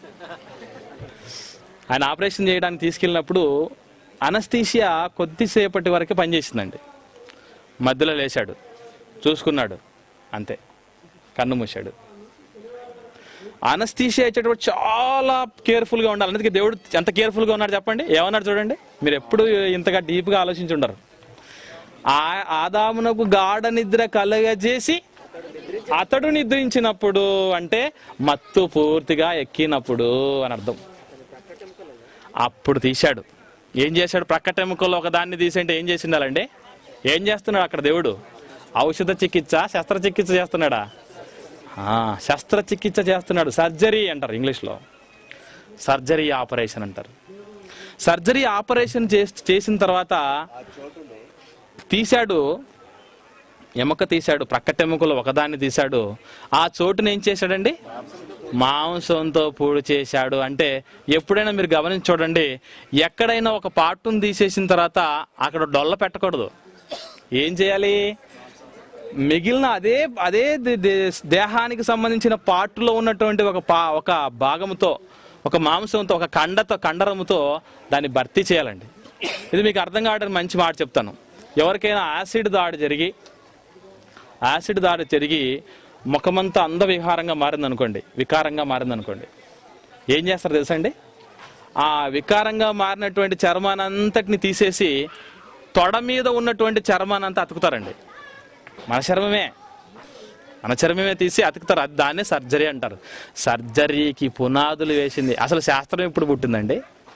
ఆయన ఆపరేషన్ చేయడానికి తీసుకెళ్ళినప్పుడు అనస్థీషియా కొద్దిసేపటి వరకే పనిచేసిందండి మధ్యలో లేచాడు చూసుకున్నాడు అంతే కన్ను మూశాడు అనస్థీషియా ఇచ్చేటప్పుడు చాలా కేర్ఫుల్గా ఉండాలి అందుకే దేవుడు ఎంత కేర్ఫుల్గా ఉన్నాడు చెప్పండి ఏమన్నాడు చూడండి మీరు ఎప్పుడు ఇంతగా డీప్గా ఆలోచించి ఉండరు ఆ ఆదామునకు గాఢ నిద్ర కలుగజేసి అతడు నిద్రించినప్పుడు అంటే మత్తు పూర్తిగా ఎక్కినప్పుడు అని అర్థం అప్పుడు తీశాడు ఏం చేశాడు ప్రక్కటెముకల్లో ఒక దాన్ని తీసేంటే ఏం చేసి ఉండాలండి ఏం చేస్తున్నాడు అక్కడ దేవుడు ఔషధ చికిత్స శస్త్రచికిత్స చేస్తున్నాడా ఆ, శస్త్రచికిత్స చేస్తున్నాడు సర్జరీ అంటారు ఇంగ్లీష్లో సర్జరీ ఆపరేషన్ అంటారు సర్జరీ ఆపరేషన్ చేస్- చేసిన తర్వాత తీశాడు ఎముక తీశాడు ప్రక్కటెముకలు ఒకదాన్ని తీశాడు ఆ చోటుని ఏం చేశాడండి మాంసంతో పూడి చేశాడు అంటే ఎప్పుడైనా మీరు గమనించి చూడండి ఎక్కడైనా ఒక పార్టును తీసేసిన తర్వాత అక్కడ డొల్ల పెట్టకూడదు ఏం చేయాలి మిగిలిన అదే అదే దే- దే- దేహానికి సంబంధించిన పార్టులో ఉన్నటువంటి ఒక పా ఒక భాగముతో ఒక మాంసంతో ఒక కండతో కండరముతో దాన్ని భర్తీ చేయాలండి ఇది మీకు అర్థం కావడానికి మంచి మాట చెప్తాను ఎవరికైనా యాసిడ్ దాడి జరిగి యాసిడ్ దాడి జరిగి ముఖమంతా అందవిహారంగా మారిందనుకోండి వికారంగా మారిందనుకోండి ఏం చేస్తారు తెలుసా అండి ఆ వికారంగా మారినటువంటి చర్మాన్ని అంతటిని తీసేసి తొడ మీద ఉన్నటువంటి చర్మాన్ని అంతా అతుకుతారండి మన చర్మమే మన చర్మమే తీసి అతుకుతారు అది దాన్నే సర్జరీ అంటారు సర్జరీకి పునాదులు వేసింది అసలు శాస్త్రం ఎప్పుడు పుట్టిందండి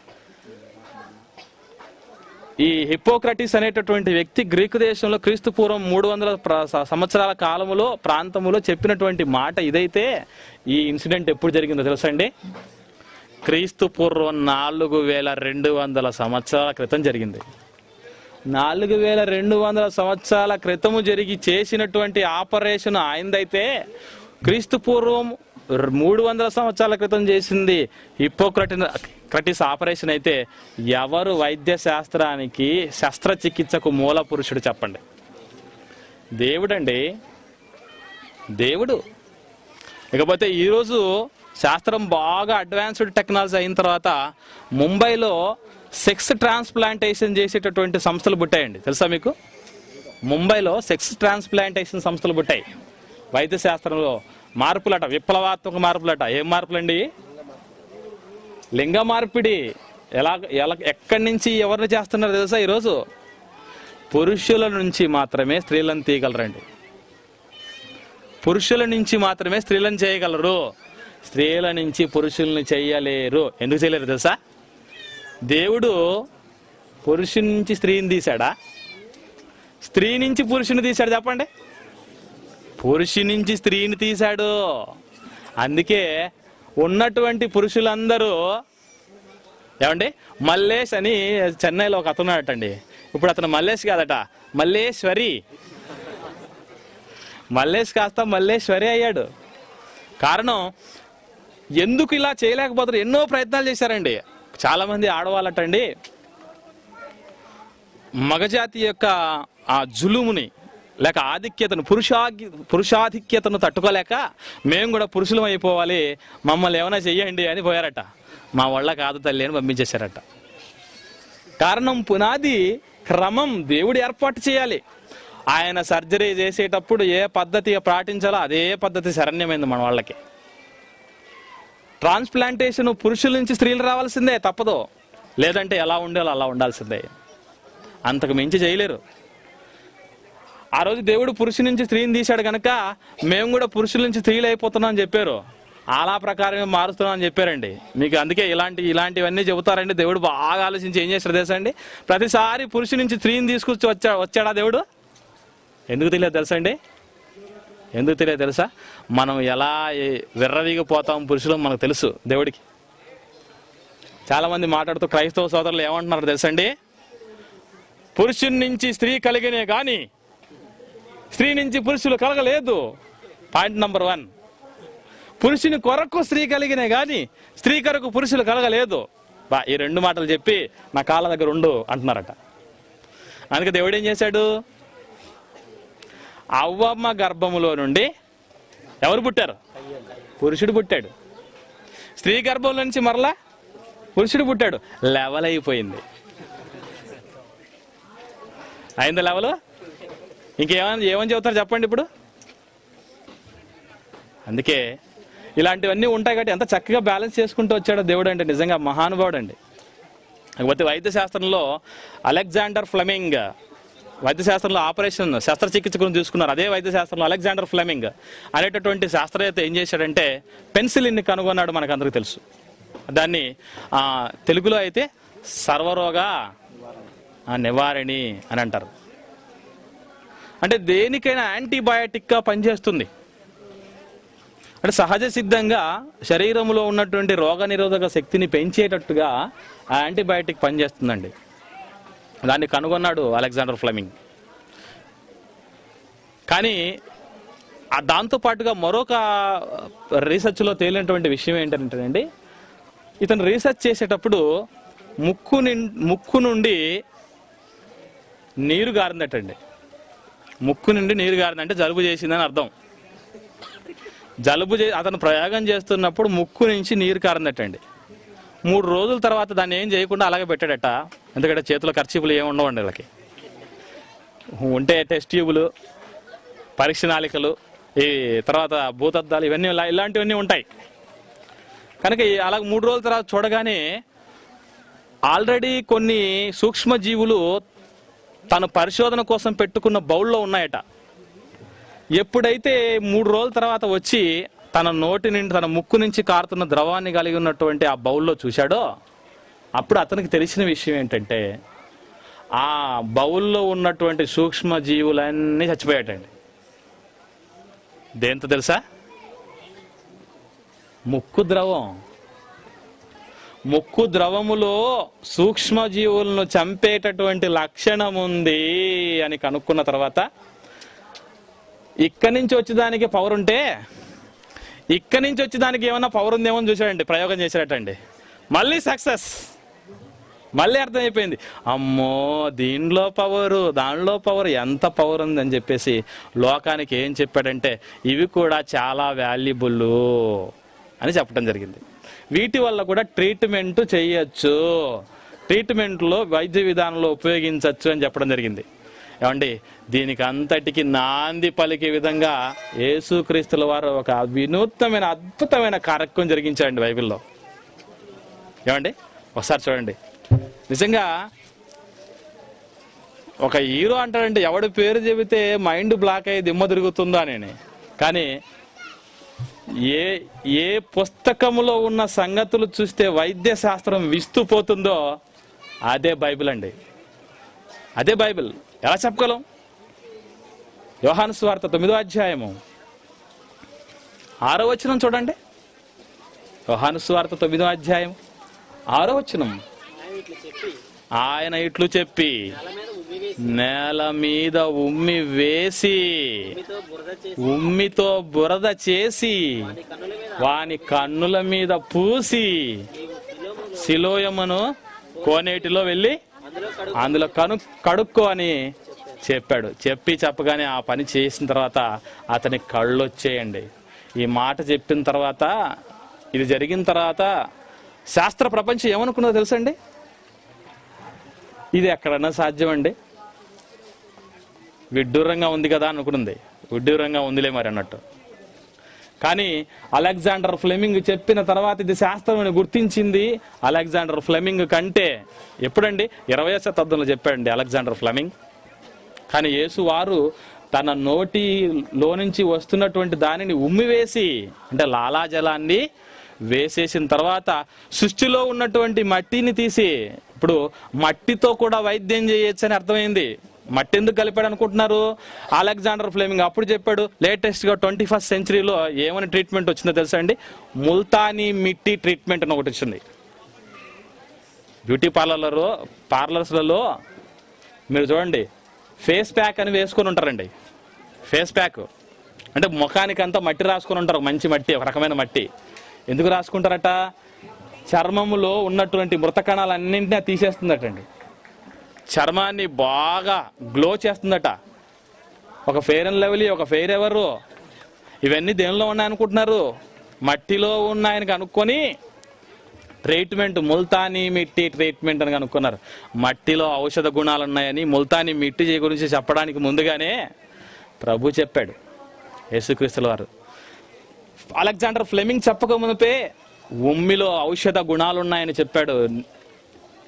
ఈ హిపోక్రటిస్ అనేటటువంటి వ్యక్తి గ్రీకు దేశంలో క్రీస్తు పూర్వం మూడు వందల ప్ర- స- సంవత్సరాల కాలములో ప్రాంతములో చెప్పినటువంటి మాట ఇదైతే ఈ ఇన్సిడెంట్ ఎప్పుడు జరిగిందో తెలుసా అండి క్రీస్తు పూర్వం నాలుగు వేల రెండు వందల సంవత్సరాల క్రితం జరిగింది నాలుగు వేల రెండు వందల సంవత్సరాల క్రితము జరిగి చేసినటువంటి ఆపరేషన్ ఆయనదైతే క్రీస్తు పూర్వం ర- మూడు వందల సంవత్సరాల క్రితం చేసింది హిపోక్రటి క్రటిస్ ఆపరేషన్ అయితే ఎవరు వైద్య శాస్త్రానికి శస్త్రచికిత్సకు మూల పురుషుడు చెప్పండి దేవుడండి దేవుడు ఇకపోతే ఈరోజు శాస్త్రం బాగా అడ్వాన్స్డ్ టెక్నాలజీ అయిన తర్వాత ముంబైలో సెక్స్ ట్రాన్స్ప్లాంటేషన్ చేసేటటువంటి సంస్థలు పుట్టాయండి తెలుసా మీకు ముంబైలో సెక్స్ ట్రాన్స్ప్లాంటేషన్ సంస్థలు పుట్టాయి వైద్య శాస్త్రంలో మార్పులట విప్లవాత్మక మార్పులట ఏం మార్పులండి లింగ మార్పిడి ఎలా ఎలా ఎక్కడి నుంచి ఎవరిని చేస్తున్నారు తెలుసా ఈరోజు పురుషుల నుంచి మాత్రమే స్త్రీలను తీయగలరండి పురుషుల నుంచి మాత్రమే స్త్రీలను చేయగలరు స్త్రీల నుంచి పురుషుల్ని చేయలేరు ఎందుకు చేయలేరు తెలుసా దేవుడు పురుషుని నుంచి స్త్రీని తీశాడా స్త్రీ నుంచి పురుషుని తీశాడు చెప్పండి పురుషుని నుంచి స్త్రీని తీశాడు అందుకే ఉన్నటువంటి పురుషులందరూ ఏమండి మల్లేష్ అని చెన్నైలో ఒక అతను ఉన్నాడటండి ఇప్పుడు అతను మల్లేష్ కాదట మల్లేశ్వరి మల్లేష్ కాస్త మల్లేశ్వరి అయ్యాడు కారణం ఎందుకు ఇలా చేయలేకపోతారు ఎన్నో ప్రయత్నాలు చేశారండి చాలా మంది ఆడవాళ్ళటండి మగజాతి యొక్క ఆ జులుముని లేక ఆధిక్యతను పురుషాగి పురుషాధిక్యతను తట్టుకోలేక మేము కూడా పురుషులం అయిపోవాలి మమ్మల్ని ఏమైనా చెయ్యండి అని పోయారట మా వాళ్ళ కాదు తల్లి అని పంపించేశారట కారణం పునాది క్రమం దేవుడు ఏర్పాటు చేయాలి ఆయన సర్జరీ చేసేటప్పుడు ఏ పద్ధతి పాటించాలో అదే పద్ధతి శరణ్యమైంది మన వాళ్ళకి ట్రాన్స్ప్లాంటేషన్ పురుషుల నుంచి స్త్రీలు రావాల్సిందే తప్పదు లేదంటే ఎలా ఉండాలో అలా ఉండాల్సిందే అంతకు మించి చేయలేరు ఆ రోజు దేవుడు పురుషు నుంచి స్త్రీని తీశాడు కనుక మేము కూడా పురుషుల నుంచి స్త్రీలు అయిపోతున్నాం అని చెప్పారు అలా ప్రకారమే మారుస్తున్నాం అని చెప్పారండి మీకు అందుకే ఇలాంటి ఇలాంటివన్నీ చెబుతారండి దేవుడు బాగా ఆలోచించి ఏం చేశారు తెలుసా అండి ప్రతిసారి పురుషు నుంచి స్త్రీని తీసుకొచ్చి వచ్చా వచ్చాడా దేవుడు ఎందుకు తెలియదు తెలుసా అండి ఎందుకు తెలియదు తెలుసా మనం ఎలా ఏ- విర్రవీగిపోతాం పురుషులు మనకు తెలుసు దేవుడికి చాలా మంది మాట్లాడుతూ క్రైస్తవ సోదరులు ఏమంటున్నారు తెలుసండి పురుషుని నుంచి స్త్రీ కలిగినే గాని స్త్రీ నుంచి పురుషులు కలగలేదు పాయింట్ నంబర్ వన్ పురుషుని కొరకు స్త్రీ కలిగినే గాని స్త్రీ కొరకు పురుషులు కలగలేదు బా ఈ రెండు మాటలు చెప్పి నా కాళ్ళ దగ్గర ఉండు అంటున్నారట అందుకే దేవుడు ఏం చేశాడు అవ్వమ్మ గర్భములో నుండి ఎవరు పుట్టారు పురుషుడు పుట్టాడు స్త్రీ గర్భంలో నుంచి మరలా పురుషుడు పుట్టాడు లెవెల్ అయిపోయింది అయిందా లెవెల్ ఇంకేమని ఏమని చెబుతారు చెప్పండి ఇప్పుడు అందుకే ఇలాంటివన్నీ ఉంటాయి కాబట్టి ఎంత చక్కగా బ్యాలెన్స్ చేసుకుంటూ వచ్చాడో దేవుడు అంటే నిజంగా మహానుభావుడు అండి కాకపోతే వైద్య శాస్త్రంలో అలెగ్జాండర్ ఫ్లెమింగ్ వైద్యశాస్త్రంలో ఆపరేషన్ శస్త్రచికిత్స గురించి చూసుకున్నారు అదే వైద్యశాస్త్రంలో అలెగ్జాండర్ ఫ్లెమింగ్ అనేటటువంటి శాస్త్రవేత్త ఏం చేశాడంటే పెన్సిలిన్ని కనుగొన్నాడు మనకు అందరికీ తెలుసు దాన్ని ఆ, తెలుగులో అయితే సర్వరోగ ఆ, నివారణి అని అంటారు అంటే దేనికైనా యాంటీబయాటిక్గా పనిచేస్తుంది అంటే సహజ సిద్ధంగా శరీరంలో ఉన్నటువంటి రోగ నిరోధక శక్తిని పెంచేటట్టుగా ఆ యాంటీబయాటిక్ పనిచేస్తుందండి దాన్ని కనుగొన్నాడు అలెగ్జాండర్ ఫ్లెమింగ్ కానీ ఆ దాంతో పాటుగా మరొక రీసెర్చ్లో తేలినటువంటి విషయం ఏంటంటేనండి ఇతను రీసెర్చ్ చేసేటప్పుడు ముక్కు నిం- ముక్కు నుండి నీరు గారిందటండి ముక్కు నుండి నీరు గారిందంటే జలుబు చేసిందని అర్థం జలుబు చే అతను ప్రయోగం చేస్తున్నప్పుడు ముక్కు నుంచి నీరు కారిందటండి మూడు రోజుల తర్వాత దాన్ని ఏం చేయకుండా అలాగే పెట్టాడట ఎందుకంటే చేతిలో ఖర్చీపులు ఏమి ఉండవండి వీళ్ళకి ఉంటే టెస్ట్ ట్యూబులు పరీక్ష నాళికలు ఈ తర్వాత భూతద్దాలు ఇవన్నీ ఇలా- ఇలాంటివన్నీ ఉంటాయి కనుక ఈ అలా మూడు రోజుల తర్వాత చూడగానే ఆల్రెడీ కొన్ని సూక్ష్మజీవులు తన పరిశోధన కోసం పెట్టుకున్న బౌల్లో ఉన్నాయట ఎప్పుడైతే మూడు రోజుల తర్వాత వచ్చి తన నోటి నుండి తన ముక్కు నుంచి కారుతున్న ద్రవాన్ని కలిగి ఉన్నటువంటి ఆ బౌల్లో చూశాడో అప్పుడు అతనికి తెలిసిన విషయం ఏంటంటే ఆ బౌల్లో ఉన్నటువంటి సూక్ష్మ జీవులన్నీ చచ్చిపోయాటండి దేంతో తెలుసా ముక్కు ద్రవం ముక్కు ద్రవములో సూక్ష్మజీవులను చంపేటటువంటి లక్షణం ఉంది అని కనుక్కున్న తర్వాత ఇక్కడి నుంచి వచ్చేదానికి పవర్ ఉంటే ఇక్కడి నుంచి వచ్చేదానికి ఏమన్నా పవర్ ఉందేమో అని చూశాడండి ప్రయోగం చేశాడటండి మళ్ళీ సక్సెస్ మళ్ళీ అర్థమైపోయింది అమ్మో దీనిలో పవరు దానిలో పవర్ ఎంత పవర్ ఉందని చెప్పేసి లోకానికి ఏం చెప్పాడంటే ఇవి కూడా చాలా వాల్యుబుల్ అని చెప్పడం జరిగింది వీటి వల్ల కూడా ట్రీట్మెంట్ చేయొచ్చు ట్రీట్మెంట్లో వైద్య విధానంలో ఉపయోగించవచ్చు అని చెప్పడం జరిగింది ఏమండి దీనికి అంతటికి నాంది పలికే విధంగా యేసుక్రీస్తుల వారు ఒక వినూత్నమైన అద్భుతమైన కార్యక్రమం జరిగించారండి బైబిల్లో ఏమండి ఒకసారి చూడండి నిజంగా ఒక హీరో అంటాడంటే ఎవడి పేరు చెబితే మైండ్ బ్లాక్ అయ్యి దిమ్మ తిరుగుతుందో అని కానీ ఏ ఏ పుస్తకములో ఉన్న సంగతులు చూస్తే వైద్య శాస్త్రం విస్తుపోతుందో అదే బైబిల్ అండి అదే బైబిల్ ఎలా చెప్పగలం యోహాను స్వార్థ తొమ్మిదో అధ్యాయము ఆరో వచనం చూడండి యోహాను స్వార్థ తొమ్మిదో అధ్యాయం ఆరో వచనం ఆయన ఇట్లా చెప్పి ఆయన ఇట్లు చెప్పి నేల మీద ఉమ్మి వేసి నేల మీద ఉమ్మి వేసి ఉమ్మితో బురద చేసి ఉమ్మితో బురద చేసి వాని కన్నుల మీద వాని కన్నుల మీద పూసి నీవు శిలోమును శిలోయమును కోనేటిలో వెళ్ళి అందులో కడుగు అందులో కను కడుక్కో అని చెప్పాడు చెప్పి చెప్పగానే ఆ పని చేసిన తర్వాత అతని కళ్ళు వచ్చేయండి ఈ మాట చెప్పిన తర్వాత ఇది జరిగిన తర్వాత శాస్త్ర ప్రపంచం ఏమనుకున్నదో తెలుసండి ఇది ఎక్కడన్నా సాధ్యమండి విడ్డూరంగా ఉంది కదా అనుకున్నది విడ్డూరంగా ఉందిలే మరి అన్నట్టు కానీ అలెగ్జాండర్ ఫ్లెమింగ్ చెప్పిన తర్వాత ఇది శాస్త్రం అని గుర్తించింది అలెగ్జాండర్ ఫ్లెమింగ్ కంటే ఎప్పుడండి ఇరవై శతాబ్దంలో చెప్పాడండి అలెగ్జాండర్ ఫ్లెమింగ్ కానీ యేసు వారు తన నోటిలో నుంచి వస్తున్నటువంటి దానిని ఉమ్మివేసి అంటే లాలాజలాన్ని వేసేసిన తర్వాత సృష్టిలో ఉన్నటువంటి మట్టిని తీసి ఇప్పుడు మట్టితో కూడా వైద్యం చేయొచ్చు అని అర్థమైంది మట్టి ఎందుకు కలిపాడు అనుకుంటున్నారు అలెగ్జాండర్ ఫ్లేమింగ్ అప్పుడు చెప్పాడు లేటెస్ట్ గా ట్వంటీ ఫస్ట్ సెంచరీలో ఏమని ట్రీట్మెంట్ వచ్చిందో తెలుసా అండి ముల్తానీ మిట్టి ట్రీట్మెంట్ అని ఒకటి వచ్చింది బ్యూటీ పార్లర్లలో పార్లర్స్లలో మీరు చూడండి ఫేస్ ప్యాక్ అని వేసుకొని ఉంటారండి ఫేస్ ప్యాక్ అంటే ముఖానికి అంతా మట్టి రాసుకొని ఉంటారు ఒక మంచి మట్టి ఒక రకమైన మట్టి ఎందుకు రాసుకుంటారట చర్మములో ఉన్నటువంటి మృత కణాలన్నింటినీ అది తీసేస్తుందటండి చర్మాన్ని బాగా గ్లో చేస్తుందట ఒక ఫెయిర్ అండ్ లెవెలీ ఒక ఫెయిర్ ఎవరు ఇవన్నీ దేనిలో ఉన్నాయనుకుంటున్నారు మట్టిలో ఉన్నాయని కనుక్కొని ట్రీట్మెంట్ ముల్తానీ మిట్టి ట్రీట్మెంట్ అని కనుక్కున్నారు మట్టిలో ఔషధ గుణాలు ఉన్నాయని ముల్తానీ మిట్టి గురించి చెప్పడానికి ముందుగానే ప్రభు చెప్పాడు యేసుక్రీస్తుల వారు అలెగ్జాండర్ ఫ్లెమింగ్ చెప్పక మునిపే ఉమ్మిలో ఔషధ గుణాలు ఉన్నాయని చెప్పాడు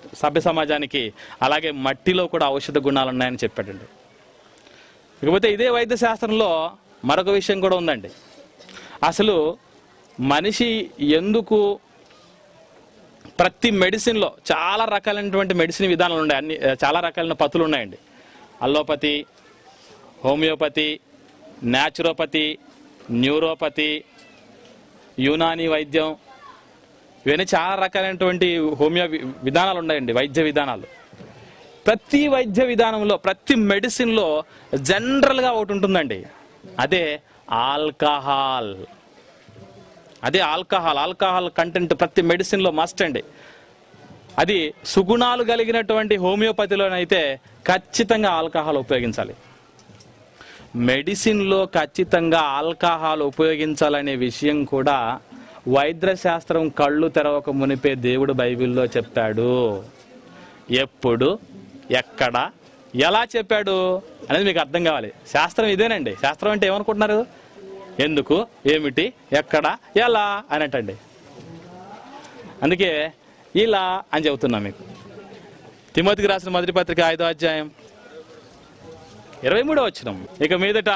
సభ్య సమాజానికి అలాగే మట్టిలో కూడా ఔషధ గుణాలు ఉన్నాయని చెప్పాడండి ఇకపోతే ఇదే వైద్య శాస్త్రంలో మరొక విషయం కూడా ఉందండి అసలు మనిషి ఎందుకు ప్రతి మెడిసిన్లో చాలా రకాలైనటువంటి మెడిసిన్ విధానాలు ఉన్నాయి అన్ని చాలా రకాలైన పతులు ఉన్నాయండి allopathy homeopathy naturopathy neuropathy Unani వైద్యం ఇవన్నీ చాలా రకాలైనటువంటి హోమియో వి- విధానాలు ఉన్నాయండి వైద్య విధానాలు ప్రతి వైద్య విధానంలో ప్రతి మెడిసిన్లో జనరల్గా ఒకటి ఉంటుందండి అదే ఆల్కహాల్ అదే ఆల్కహాల్ ఆల్కహాల్ కంటెంట్ ప్రతి మెడిసిన్లో మస్ట్ అండి అది సుగుణాలు కలిగినటువంటి హోమియోపతిలోనైతే ఖచ్చితంగా ఆల్కహాల్ ఉపయోగించాలి మెడిసిన్లో ఖచ్చితంగా ఆల్కహాల్ ఉపయోగించాలనే విషయం కూడా వైద్య శాస్త్రం కళ్ళు తెరవక మునిపే దేవుడు బైబిల్లో చెప్పాడు ఎప్పుడు ఎక్కడ ఎలా చెప్పాడు అనేది మీకు అర్థం కావాలి శాస్త్రం ఇదేనండి శాస్త్రం అంటే ఏమనుకుంటున్నారు ఎందుకు ఏమిటి ఎక్కడ ఎలా అనేటండి అందుకే ఇలా అని చెబుతున్నా మీకు తిమోతికి రాసిన మొదటి పత్రిక ఐదో అధ్యాయం ఇరవై మూడో వచ్చిన ఇక మీదట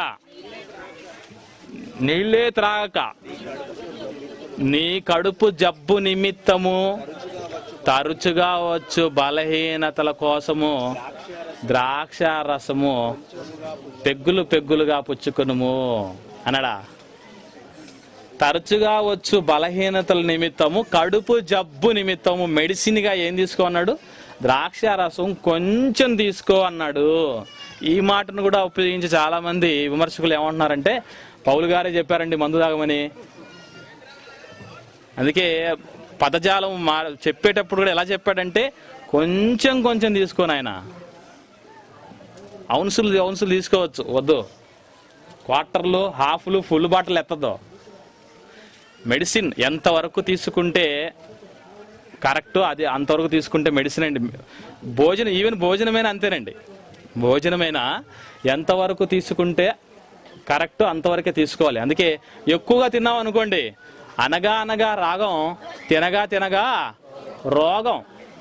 నీళ్ళే త్రాగక నీ కడుపు జబ్బు నిమిత్తము తరచుగా వచ్చు బలహీనతల కోసము ద్రాక్ష రసము పెగ్గులు పెగ్గులుగా పుచ్చుకొనుము అనడా తరచుగా వచ్చు బలహీనతల నిమిత్తము కడుపు జబ్బు నిమిత్తము మెడిసిన్గా ఏం తీసుకో అన్నాడు ద్రాక్ష రసం కొంచెం తీసుకో అన్నాడు ఈ మాటను కూడా ఉపయోగించి చాలా మంది విమర్శకులు ఏమంటున్నారంటే పౌలు గారే చెప్పారండి మందు తాగమని అందుకే పదజాలం మా చెప్పేటప్పుడు కూడా ఎలా చెప్పాడంటే కొంచెం కొంచెం తీసుకోని ఆయన అవున్సులు అవున్సులు తీసుకోవచ్చు వద్దు క్వార్టర్లు హాఫ్లు ఫుల్ బాటిల్ ఎత్తదు మెడిసిన్ ఎంతవరకు తీసుకుంటే కరెక్ట్ అది అంతవరకు తీసుకుంటే మెడిసిన్ అండి భోజనం ఈవెన్ భోజనమైనా అంతేనండి భోజనమైనా ఎంతవరకు తీసుకుంటే కరెక్ట్ అంతవరకే తీసుకోవాలి అందుకే ఎక్కువగా తిన్నాం అనుకోండి అనగా అనగా రాగం తినగా తినగా రోగం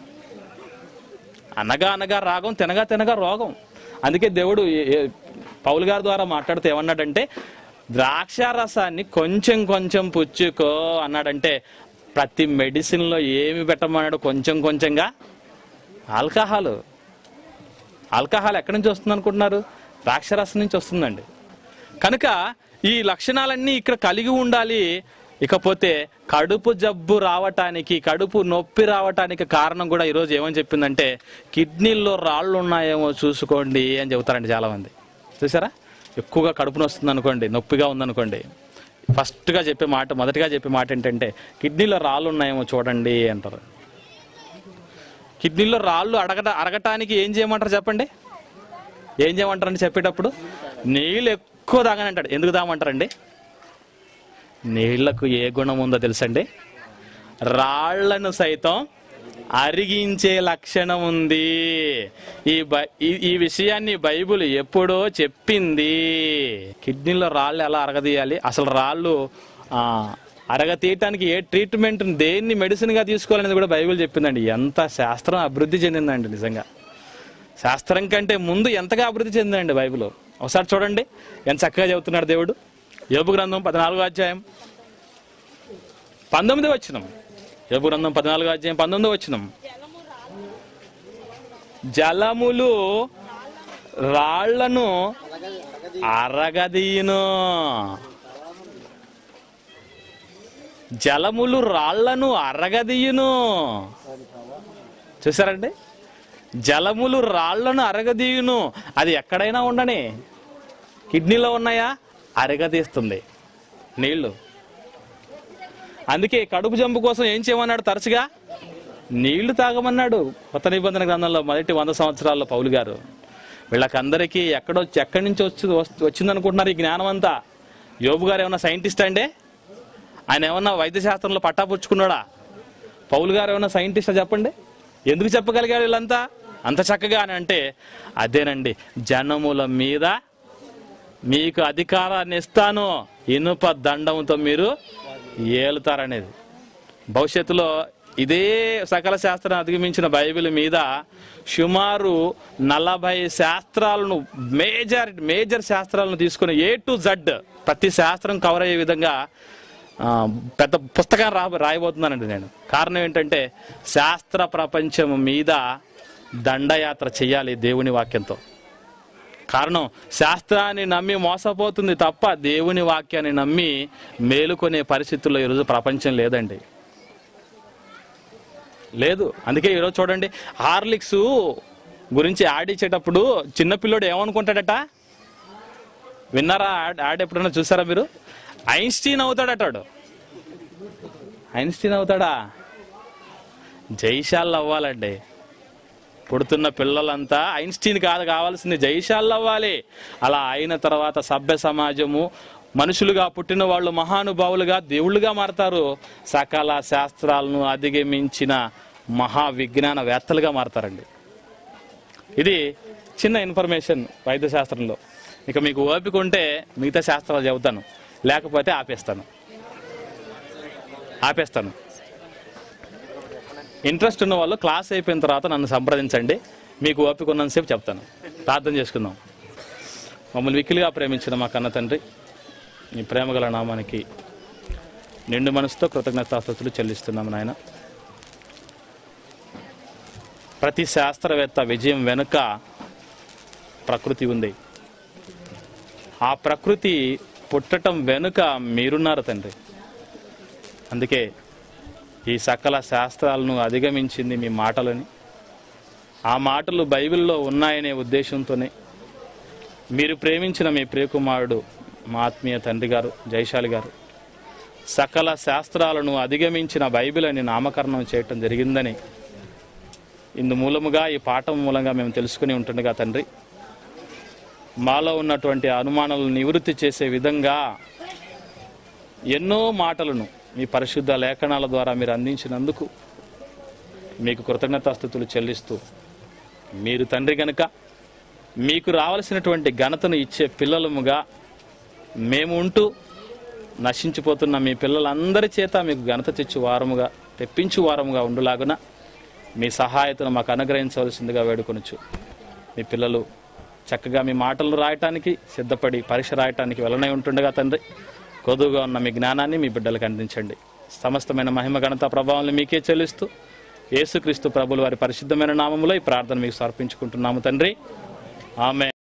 అనగా అనగా రాగం తినగా తినగా రోగం అందుకే దేవుడు ఏ- ఏ- పౌలు గారి ద్వారా మాట్లాడుతూ ఏమన్నాడంటే ద్రాక్ష రసాన్ని కొంచెం కొంచెం పుచ్చుకో అన్నాడంటే ప్రతి మెడిసిన్లో ఏమి పెట్టమన్నాడు కొంచెం కొంచెంగా ఆల్కహాల్ ఆల్కహాల్ ఎక్కడి నుంచి వస్తుంది అనుకుంటున్నారు ద్రాక్షరసం నుంచి వస్తుందండి కనుక ఈ లక్షణాలన్నీ ఇక్కడ కలిగి ఉండాలి ఇకపోతే కడుపు జబ్బు రావటానికి కడుపు నొప్పి రావటానికి కారణం కూడా ఈరోజు ఏమని చెప్పిందంటే కిడ్నీల్లో రాళ్ళు ఉన్నాయేమో చూసుకోండి అని చెబుతారండి చాలామంది చూసారా ఎక్కువగా కడుపు నొస్తుంది అనుకోండి నొప్పిగా ఉందనుకోండి ఫస్ట్గా చెప్పే మాట మొదటిగా చెప్పే మాట ఏంటంటే కిడ్నీలో రాళ్ళు ఉన్నాయేమో చూడండి అంటారు కిడ్నీలో రాళ్ళు అడగట అరగటానికి ఏం చేయమంటారు చెప్పండి ఏం చేయమంటారండి చెప్పేటప్పుడు నీళ్ళు ఎక్కువ తాగనంటాడు ఎందుకు తాగమంటారండి నీళ్లకు ఏ గుణం ఉందో తెలుసండి రాళ్లను సైతం అరిగించే లక్షణం ఉంది ఈ బై- ఈ- ఈ విషయాన్ని బైబిల్ ఎప్పుడో చెప్పింది కిడ్నీలో రాళ్ళు ఎలా అరగదీయాలి అసలు రాళ్ళు ఆ, అరగతీయటానికి ఏ ట్రీట్మెంట్ దేన్ని మెడిసిన్గా తీసుకోవాలనేది కూడా బైబిల్ చెప్పిందండి ఎంత శాస్త్రం అభివృద్ధి చెందిందండి నిజంగా శాస్త్రం కంటే ముందు ఎంతగా అభివృద్ధి చెందిందండి బైబిల్ ఒకసారి చూడండి ఎంత చక్కగా చెబుతున్నాడు దేవుడు యోబు గ్రంథం పద్నాలుగో అధ్యాయం పంతొమ్మిది వచ్చినం యోబు గ్రంథం పద్నాలుగో అధ్యాయం పంతొమ్మిది వచ్చినం జలములు రాళ్లను అరగదీయును జలములు రాళ్లను అరగదీయును చూసారండి జలములు రాళ్లను అరగదీయును అది ఎక్కడైనా ఉండని కిడ్నీలో ఉన్నాయా అరగదీస్తుంది నీళ్లు అందుకే కడుపు జంపు కోసం ఏం చేయమన్నాడు తరచుగా నీళ్లు తాగమన్నాడు కొత్త నిబంధన గ్రంథంలో మొదటి వంద సంవత్సరాల్లో పౌలు గారు వీళ్ళకందరికీ ఎక్కడో ఎక్కడి నుంచి వచ్చి వస్తు- వచ్చిందనుకుంటున్నారు ఈ జ్ఞానం అంతా యోబు గారు ఏమన్నా సైంటిస్ట్ అండి ఆయన ఏమన్నా వైద్య శాస్త్రంలో పట్టాపుచ్చుకున్నాడా పౌలు గారు ఏమన్నా సైంటిస్టా చెప్పండి ఎందుకు చెప్పగలిగారు వీళ్ళంతా అంత చక్కగా అని అంటే అదేనండి జనముల మీద మీకు అధికారాన్ని ఇస్తాను ఇనుప దండంతో మీరు ఏలుతారనేది భవిష్యత్తులో ఇదే సకల శాస్త్రం అధిగమించిన బైబిల్ మీద సుమారు నలభై శాస్త్రాలను మేజర్ మేజర్ శాస్త్రాలను తీసుకుని ఏ టు జడ్ ప్రతి శాస్త్రం కవర్ అయ్యే విధంగా ఆ, పెద్ద పుస్తకాన్ని రా రాయబోతున్నానండి నేను కారణం ఏంటంటే శాస్త్ర ప్రపంచం మీద దండయాత్ర చేయాలి దేవుని వాక్యంతో కారణం శాస్త్రాన్ని నమ్మి మోసపోతుంది తప్ప దేవుని వాక్యాన్ని నమ్మి మేలుకొనే పరిస్థితుల్లో ఈరోజు ప్రపంచం లేదండి లేదు అందుకే ఈరోజు చూడండి హార్లిక్స్ గురించి యాడ్ ఇచ్చేటప్పుడు చిన్నపిల్లోడు ఏమనుకుంటాడట విన్నారా యాడ్ యాడ్ ఎప్పుడైనా చూసారా మీరు ఐన్స్టీన్ అవుతాడటాడు ఐన్స్టీన్ అవుతాడా జైశాల్ అవ్వాలండి పుడుతున్న పిల్లలంతా ఐన్స్టీన్ కాదు కావాల్సింది జైశాల్ అవ్వాలి అలా అయిన తర్వాత సభ్య సమాజము మనుషులుగా పుట్టిన వాళ్ళు మహానుభావులుగా దేవుళ్ళుగా మారతారు సకల శాస్త్రాలను అధిగమించిన మహా విజ్ఞానవేత్తలుగా మారతారండి ఇది చిన్న ఇన్ఫర్మేషన్ వైద్య శాస్త్రంలో ఇక మీకు ఓపిక ఉంటే మిగతా శాస్త్రాలు చెబుతాను లేకపోతే ఆపేస్తాను ఆపేస్తాను ఇంట్రెస్ట్ ఉన్న వాళ్ళు క్లాస్ అయిపోయిన తర్వాత నన్ను సంప్రదించండి మీకు ఓపిక ఉన్నంతసేపు చెప్తాను ప్రార్థన చేసుకుందాం మమ్మల్ని వికిలిగా ప్రేమించిన మా కన్న తండ్రి మీ ప్రేమగల నామానికి నిండు మనసుతో కృతజ్ఞతాస్తుతులు చెల్లిస్తున్నాము నాయన ప్రతి శాస్త్రవేత్త విజయం వెనుక ప్రకృతి ఉంది ఆ ప్రకృతి పుట్టటం వెనుక మీరున్నారు తండ్రి అందుకే ఈ సకల శాస్త్రాలను అధిగమించింది మీ మాటలని ఆ మాటలు బైబిల్లో ఉన్నాయనే ఉద్దేశంతోనే మీరు ప్రేమించిన మీ ప్రియకుమారుడు మా ఆత్మీయ తండ్రి గారు జైశాలి గారు సకల శాస్త్రాలను అధిగమించిన బైబిల్ అని నామకరణం చేయటం జరిగిందని ఇందు మూలముగా ఈ పాఠం మూలంగా మేము తెలుసుకుని ఉంటుండగా తండ్రి మాలో ఉన్నటువంటి అనుమానాలను నివృత్తి చేసే విధంగా ఎన్నో మాటలను మీ పరిశుద్ధ లేఖనాల ద్వారా మీరు అందించినందుకు మీకు కృతజ్ఞతాస్థుతులు చెల్లిస్తూ మీరు తండ్రి గనుక మీకు రావలసినటువంటి ఘనతను ఇచ్చే పిల్లలముగా మేము ఉంటూ నశించిపోతున్న మీ పిల్లలందరి చేత మీకు ఘనత తెచ్చు వారముగా తెప్పించు వారముగా ఉండులాగున మీ సహాయతను మాకు అనుగ్రహించవలసిందిగా వేడుకొనొచ్చు మీ పిల్లలు చక్కగా మీ మాటలు రాయటానికి సిద్ధపడి పరీక్ష రాయటానికి వెళ్ళనే ఉంటుండగా తండ్రి కొదువుగా ఉన్న మీ జ్ఞానాన్ని మీ బిడ్డలకు అందించండి సమస్తమైన మహిమ ఘనత ప్రభావాలను మీకే చెల్లిస్తూ యేసుక్రీస్తు ప్రభులు వారి పరిశుద్ధమైన నామములో ఈ ప్రార్థన మీకు సమర్పించుకుంటున్నాము తండ్రి ఆమె